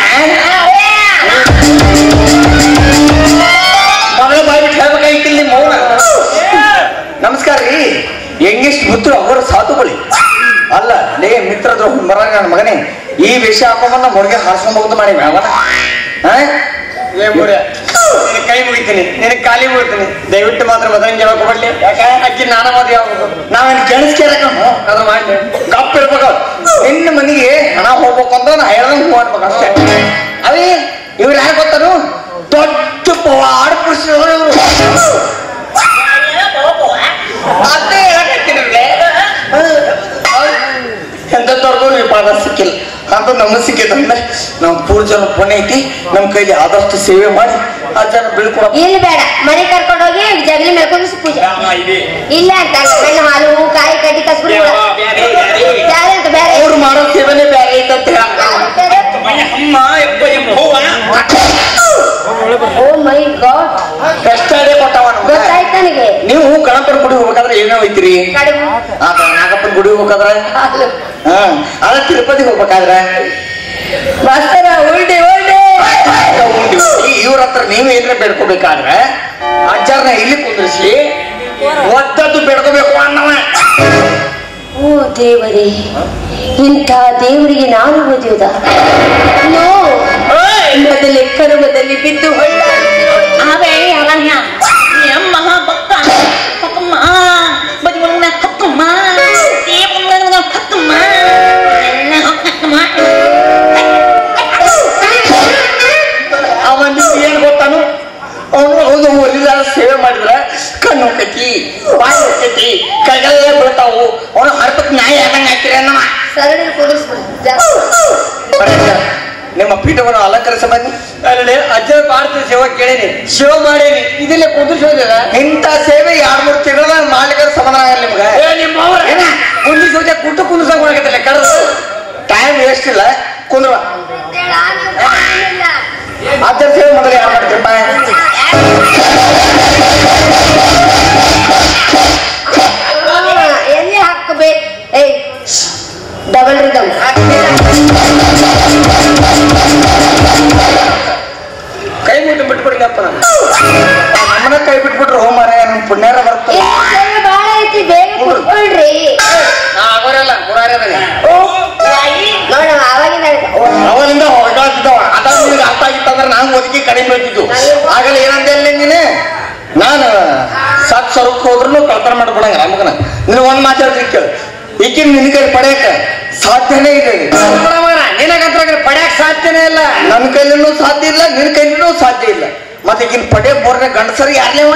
ಮೊದಲ ಬಾಯ್ಬಿಟ್ಟು ಹೇಳ್ಬೇಕಾಗಿತ್ತಿಲ್ಲ ನಿಮ್ಮ ಮೌನ ನಮಸ್ಕಾರ ರೀ ಹೆಂಗಿಷ್ಟು ಮುತ್ತು ಅವರ ಸಾತು ಬಳಿ ಅಲ್ಲ ಲೇ ಮಿತ್ರ ದ್ರೋಹ ಬರ ನನ್ನ ಮಗನೇ ಈ ವಿಷಯ ಹಾಕೊಂಬಂದ ಮುರುಗೆ ಹಾರ್ಸ್ಕೊಂಡ್ ಹೋಗುದು ಮಾಡಿ ಅವನ ಏ ಮುರ ನಿನ್ನ ಕೈ ಮುಗಿತೀನಿ ನಿನ್ನ ಕಾಲಿ ಮುಗಿತೀನಿ ದಯವಿಟ್ಟು ಮಾತ್ರ ಮದನ್ ಜವಾಬ್ ಕೊಡ್ಲಿ ಯಾಕೆ ಅಕ್ಕಿ ನಾನು ಮದುವೆ ಆಗ್ಬೇಕು ನಾವೇನು ಕೆಣಸ್ಕೇರಕ ಅದು ಮಾಡಿ ಗಪ್ ಇರ್ಬೇಕು ನಿನ್ನ ಮನೆಗೆ ಹಣ ಹೋಗ್ಬೇಕು ಅಂತ ನಾ ಹೇಳ್ದಂಗೆ ಹೂ ಅನ್ಬೇಕು ಅಷ್ಟೇ ಅವೇ ಇವ್ರು ಯಾರು ಗೊತ್ತಾರು ದೊಡ್ಡ ಪವಾಡ ಪುರುಷರು ಇವರು ಅದೇ ಹೇಳಕತ್ತೀನಿ ಎಂತ ತೊಡ್ದು ನೀವು ಪಾದ ಸಿಕ್ಕಿಲ್ಲ ಅಂತ ನಮಸ್ಸಿಗೆ ತಂದ ನಮ್ಮ ಪೂರ್ಜನ ಪುಣ್ಯ ಐತಿ ನಮ್ಮ ಕೈಲಿ ಆದಷ್ಟು ಸೇವೆ ಮಾಡಿ ಆ ಜನ ಬೀಳ್ಕೊಡ ಇಲ್ಲಿ ಬೇಡ ಮನೆ ಕರ್ಕೊಂಡೋಗಿ ಜಗಲಿ ಮೇಲ್ಕೊಂಡು ಪೂಜೆ ಇದೆ ಇಲ್ಲ ಅಂತ ಹಣ್ಣು ಹಾಲು ಹೂ ಕಾಯಿ ಕಡ್ಡಿ ಕಸ್ಬಿಡಿ ಬ್ಯಾರೆ ಅಂತ ಬೇರೆ ಅವ್ರು ಮಾಡೋ ಸೇವೆನೇ ಬೇರೆ ಐತಂತ ಹೇಳ ಅಮ್ಮ ಎಪ್ಪ ಎಂಬವ್ವ. ಓ ಮೈ ಗಾಡ್ ಕಷ್ಟೇ ಕೊಟ್ಟವ ನಮ್ಗೆ. ಗೊತ್ತಾಯ್ತು ನನಗೆ ನೀವು ಗಣಪನ ಗುಡಿ ಹೋಗ್ಬೇಕಾದ್ರೆ ಏನೇವ್ ಐತ್ರಿ ಕಡುಬು ಆತ ನಾಗಪ್ಪನ ಗುಡಿ ಹೋಗ್ಬೇಕಾದ್ರೆ ಹಾಲು ಹಾ ಅದ ತಿರುಪತಿಗೆ ಹೋಗ್ಬೇಕಾದ್ರೆ ಮಾಸ್ತರ ಉಲ್ಟಿ ಉಲ್ಟಿ ಇವ್ರ ಹತ್ರ ನೀವು ಏನ್ರ ಬೇಡ್ಕೋಬೇಕಾದ್ರೆ ಅಜ್ಜಾರ್ನ ಇಲ್ಲಿ ಕುಂದ್ರಿಸಿ ಒದ್ದದ್ದು ಬೇಡ್ಕೋಬೇಕು ಅನ್ನವ ಓ ದೇವರೇ ಇಂಥ ದೇವರಿಗೆ ನಾನು ಓದಿಯೋದ ನೋ ಮೊದಲೇ ಕರುಮದಲ್ಲಿ ಬಿದ್ದು ಅವೇ ಅವನ್ಯ ಅಮ್ಮ ಭಕ್ತ ಹಕ್ಕಮ್ಮ ಬದಿಮುನ್ನ ಹಕ್ಕಮ್ಮ ದೇವನ್ನ ಹಕ್ಕಮ್ಮ ಎಲ್ಲ ಹಕ್ಕಮ್ಮ ಅವನ್ ಏನ್ ಗೊತ್ತಾನು ಅವನು ಒಂದು ಒಲಿದಾರ ಸೇವೆ ಮಾಡಿದ್ರೆ ಕಣ್ಣು ಹೋಗ್ತೈತಿ ಬಾಯಿ ಹೋಗ್ತೈತಿ ಕೈಗಳೆಲ್ಲ ಬೀಳ್ತಾವು ಅವನು ಹರ್ಪಕ್ ನಾಯಿ ಆದಂಗ ಹಾಕಿರ ನಮ್ಮ ಸರಳಿ ಕುದಿಸ್ಬಿಡು ಜಾಸ್ತಿ ನಿಮ್ಮ ಪೀಠವನ್ನು ಅಲಂಕರಿಸ ಬನ್ನಿ ಅಲ್ಲೇ ಅಜ್ಜನ ಪಾರ್ಥ ಸೇವೆ ಕೇಳೇನಿ ಶಿವ ಮಾಡೇನಿ ಇದೆಲ್ಲ ಕುದುರಿಸೋದಿಲ್ಲ ಇಂಥ ಸೇವೆ ಎರಡ್ ಮೂರು ತಿಂಗಳ ಮಾಡ್ಲಿಕ್ಕೆ ಸಮಾಧಾನ ಆಗಲ್ಲ ನಿಮ್ಗೆ ಏ ನಿಮ್ಮ ಅವ್ರ ಕುಂದಿಸೋದೆ ಕುಟ್ಟು ಕುಂದಿಸೋಕೆ ಕಡ್ದು ಟೈಮ್ ವೇಸ್ಟ್ ಇಲ್ಲ ಕುಂದ್ರ ಅಜ್ಜನ ಸೇವೆ ಮೊದಲು ಯಾರು ಮಾಡ್ತೀರಪ್ಪ ಎಲ್ಲಿ ಹಾಕಬೇಕು ಏಯ್ ಡಬಲ್ ರಿದಮ್ ಕೈ ಮುಟ್ಟು ಬಿಟ್ಬಿಡ್ಲಪ್ಪ ನಾನು ನಮ್ಮನ್ನ ಕೈ ಬಿಟ್ಬಿಟ್ರು ಹೋ ಮಾರ ನಮ್ ಪುಣ್ಯಾರ ಬರ್ತಾರೆ ಬಾಳ ಐತಿ ಬೇಗ ಕುತ್ಕೊಳ್ರಿ ಆಗೋರಲ್ಲ ಗುರಾರದಾಗ ನೋಡ ಅವಾಗಿಂದ ಅವನಿಂದ ಹೊರಗಾಡ್ತಿದ್ದವ ಅದ ನಿನಗೆ ಅರ್ಥ ಆಗಿತ್ತಂದ್ರೆ ನಾನು ಒದಗಿ ಕಡಿಮೆ ಬೀಳ್ತಿದ್ದು ಆಗಲ್ಲ ಏನಂತ ಹೇಳಿ ನೀನು ನಾನು ಸತ್ ಸ್ವರೂಪ ಹೋದ್ರು ಕಳ್ತನ ಮಾಡ್ಬಿಡಂಗ ನಮಗನ ನೀನು ಒಂದ್ ಮಾತಾಡ್ತೀನಿ ಕೇಳು ಈಗಿನ ನಿನ್ನ ಕೈ ಪಡೆಯಕ ಸಾಧ್ಯನೇ ಇಲ್ಲ ಇದು. ನಿನಗಂತ್ರ ಪಡ್ಯಾಕ್ ಸಾಧ್ಯನೇ ಇಲ್ಲ ನನ್ನ ಕೈಲಿನೂ ಸಾಧ್ಯ ಇಲ್ಲ ನಿನ್ನ ಕೈಲಿನೂ ಸಾಧ್ಯ ಇಲ್ಲ ಮತ್ತೆ ಈಗಿನ ಪಡೆ ಬೋರ್ನ ಗಂಡಸರಿ ಯಾರ್ಲೇವ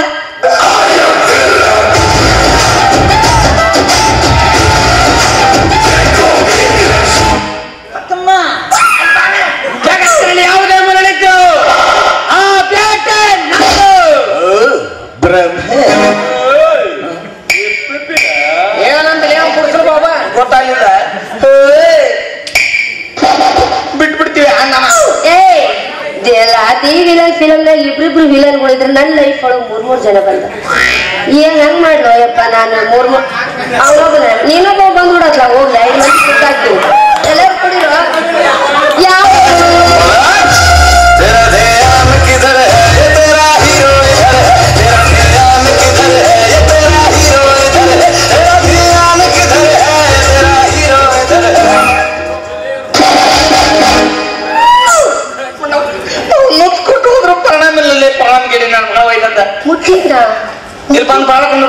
ಹಕ್ಕಮ್ಮ ಜಗತ್ತಿನಲ್ಲಿ ಯಾವುದೇ ಮರಳಿತ್ತು ಆ ಪ್ಯಾಟೆ ನಮ್ಮದು. ಬ್ರಹ್ಮೆ ಏನಂತ ಯಾವ ಕುಡ್ಸಲು ಬಾಬಾ ಗೊತ್ತಾಗ್ಲಿಲ್ಲ ಏಯ್! ಬಿಟ್ಬಿಡ್ತೀವಿ ಅಣ್ಣವ ಏಯ್ ಅತಿ ವಿಲನ್ ಫಿಲಮ್ನಾಗ ಇಬ್ರಿಬ್ರು ವಿಲನ್ಗಳು ಇದ್ರೆ ನನ್ನ ಲೈಫ್ ಒಳಗೆ ಮೂರ್ ಮೂರ್ ಜನ ಬಂದ ಏನ್ ಹಂಗ್ ಮಾಡ್ಲೋ ಯಪ್ಪ ನಾನು ಮೂರ್ ಮೂರ್ ಅವನೊಬ್ಬನ ನೀನೊಬ್ಬ ಬಂದ್ಬಿಡತ್ಲ ಹೋಗ್ಲ ಐದು ಮಂದಿ ಸಿಕ್ಕಾಕ್ತೀನಿ ಎಲ್ಲರೂ ಕುಡಿರೋ ಯಾವ तेरा ध्यान किधर है ये तेरा हीरो इधर है तेरा ध्यान किधर है ये तेरा हीरो इधर है तेरा ध्यान किधर है ये तेरा हीरो इधर है ಮುಚ್ಕೊಟ್ಟು ಹೋದ್ರು ಪರಿಣಾಮ ಇಲ್ಲ ಪರಿಣಾಮ ಗಿಡಿ ನನ್ನ ಮಗ ಒಯ್ದಂದ ಮುಚ್ಚಿದ್ರ ಇಲ್ಲಿ ಬಂದು ಬಾಳಕೊಂಡು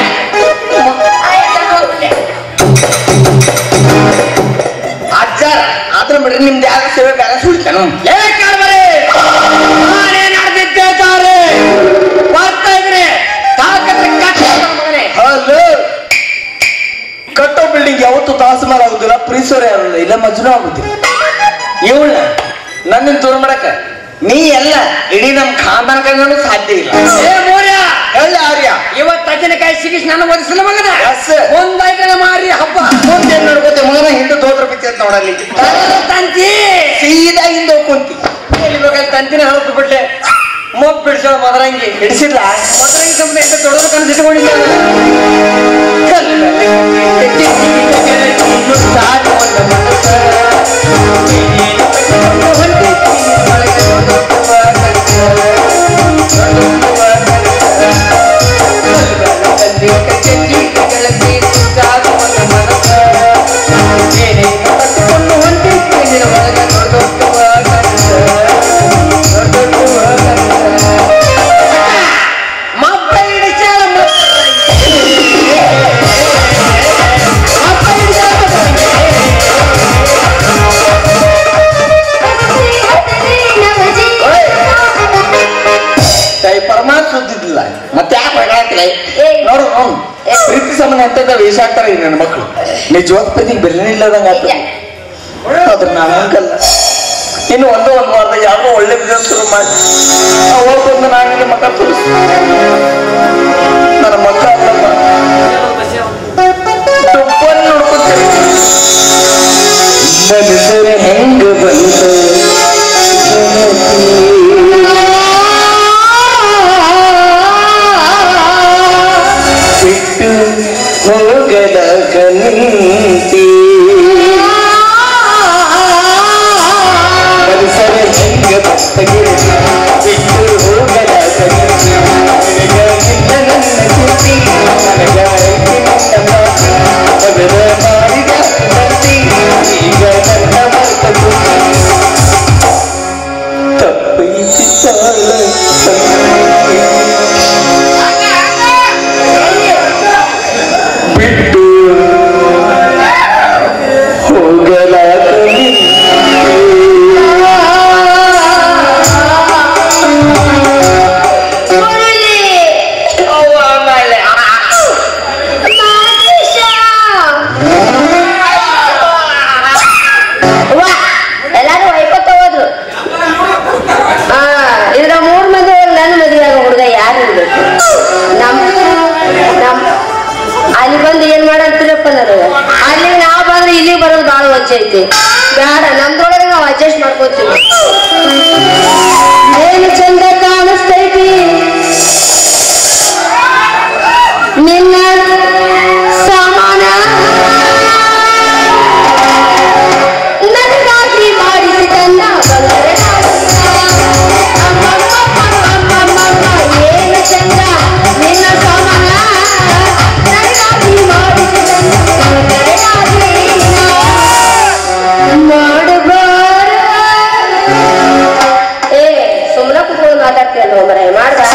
ಅಜ್ಜಾರ ಆದ್ರ ಬಿಡ್ರಿ ನಿಮ್ದು ಯಾರ ಸೇವೆ ಬೇರೆ ಸುಳ್ತಾನು ಏ ಕಾರ್ಬಾರಿ ನಾನೇ ನಡೆದಿದ್ದೆ ತಾರೆ ಬರ್ತಾ ಇದ್ರೆ ತಾಕತ್ತೆ ಕಟ್ಟ ಮಗನೇ ಹಲೋ ಕಟ್ಟೋ ಬಿಲ್ಡಿಂಗ್ ಯಾವತ್ತು ತಾಸು ಮಾರ ಆಗುದಿಲ್ಲ ಪ್ರೀಸೋರ್ ಯಾರು ಇಲ್ಲ ಮಜ್ನು ಆಗುದಿಲ್ಲ ಇವಳ ನನ್ನನ್ನು ದೂರ ಮಾಡಕ ನೀ ಎಲ್ಲ ಇಡೀ ನಮ್ ಖಾನ್ದಾನ ಕೈಗೂ ಸಾಧ್ಯ ಇಲ್ಲ ಏ ಮೋರ್ಯ ಹೇಳಿ ಆರ್ಯ ಇವತ್ತು ಅಜ್ಜನಕಾಯಿ ಸಿಗಿಸ್ ನನ್ನ ಒದಿಸಲ ಮಗನ Yes. ಒಂದಾಯ್ತನ ಮಾರಿ ಹಬ್ಬ ಮುಂದೆ ಏನ್ ನೋಡ್ಕೋತೆ ಮಗನ ಹಿಂದೆ ದೋತ್ರ ಬಿತ್ತಿ ಅಂತ ನೋಡಲ್ಲಿ ಕಳ್ಳರ ತಂತಿ ಸೀದಾ ಹಿಂದೆ ಕುಂತಿ ಎಲ್ಲಿ ಬೇಕಾದ್ರೆ ತಂತಿನ ಹೌದು ಬಿಟ್ಟೆ ಮೊಬ್ ಬಿಡಿಸೋ ಮದರಂಗಿ ಹಿಡಿಸಿಲ್ಲ ಮದರಂಗಿ ಸಂಬಂಧ ಎಂತ ದೊಡ್ಡದು ಕನಸಿಟ್ಕೊಂಡಿದ್ದೆ ಮಬ್ಬ ಹಿಡಿಚಾಳ ಕೈ ಪರಮಾತ್ಮ ಸುದ್ದಿದ್ದಿಲ್ಲ ಮತ್ತೆ ಯಾಕೆ ಹೊರಗಾಕ್ಲೆ ಏಯ್. ನೋಡು ನೋಡು ಪ್ರೀತಿ ಸಂಬಂಧ ಎಂತ ವೇಷ ಆಗ್ತಾರೆ ಈ ನನ್ನ ಮಕ್ಕಳು ನಿಜವಾದ ಪ್ರೀತಿಗೆ ಬೆಲೆ ಇಲ್ಲದಂಗ ನಿಜ. ಆದ್ರೆ ನಾನು ಹಂಗಲ್ಲ ಇನ್ನು ಒಂದು ಒಂದು ವಾರದ ಯಾರೋ ಒಳ್ಳೆ ಬಿಸ್ನೆಸ್ ಶುರು ಮಾಡಿ ಅವಾಗ ಬಂದು ನಾನು ನಿನ್ನ ಮಗ ತೋರಿಸ್ ನನ್ನ ಮಗ ಅಲ್ಲಮ್ಮ ತುಪ್ಪನ್ನು ನೋಡ್ಕೊತೀನಿ ಮನಸ್ಸರೆ ಹೆಂಗ ಬಂತ ಬಿಟ್ಟು ಹೋಗದ ಕನಂತಿ ಪರಿಸರ ಹೆಂಗ ಬತ್ತಗಿರಿ ಬಿಟ್ಟು ಹೋಗದ ಕನಂತಿ ನನಗ ನಿನ್ನ ನನ್ನ ಚಿಂತಿ ನನಗ ಐತಿ ನಿನ್ನ ಮಾತು ಮೊದಲ ಮಾಡಿದ ನಂತಿ ಈಗ ನನ್ನ ಮರ್ತ ತಪ್ಪೈತಿ ತಾಳ ಬಿಟ್ಟು ಹೋಗಲಾಗಲಿ ಅವ್ವ ಆಮೇಲೆ ಎಲ್ಲಾರು ಹೊಯ್ಕೊತ ಹೋದ್ರು ಹಾ ಇದ್ರ ಮೂರ್ ಮಂದಿ ಹೋಗಿ ನನ್ನ ಮದುವೆ ಆಗೋ ಹುಡುಗ ಯಾರು ಇರ್ಬೇಕು ನಮ್ ನಮ್ ಅಲ್ಲಿ ಬಂದು ಏನ್ ಮಾಡಂತೀರಪ್ಪ ನನಗ ಅಲ್ಲಿ ನಾವ್ ಬಂದ್ರೆ ಇಲ್ಲಿ ಬರೋದು ಬಾಳ ವಜ್ಜೆ ಐತಿ ಬೇಡ ನಮ್ದೊಳಗೆ ನಾವು ಅಡ್ಜಸ್ಟ್ ಮಾಡ್ಕೋತೀವಿ ಏನು ಚಂದ ಕಾಣಿಸ್ತೈತಿ ನಿನ್ನ ಸಾಮಾನ ನನಗಾಗಿ ಮಾಡಿಸಿ ತನ್ನ ಬಂದರೆ ಏನು ಚಂದ ನಿನ್ನ ಸಾಮಾನ ನನಗಾಗಿ ಮಾಡಿಸಿ ತನ್ನ ಬಂದರೆ ಮಾಡಬಾರ ಏ ಸುಮ್ಮನೆ ಕುತ್ಕೊಂಡು ಮಾತಾಡ್ತೀಯಲ್ಲ ಮರ ಮಾಡ್ದ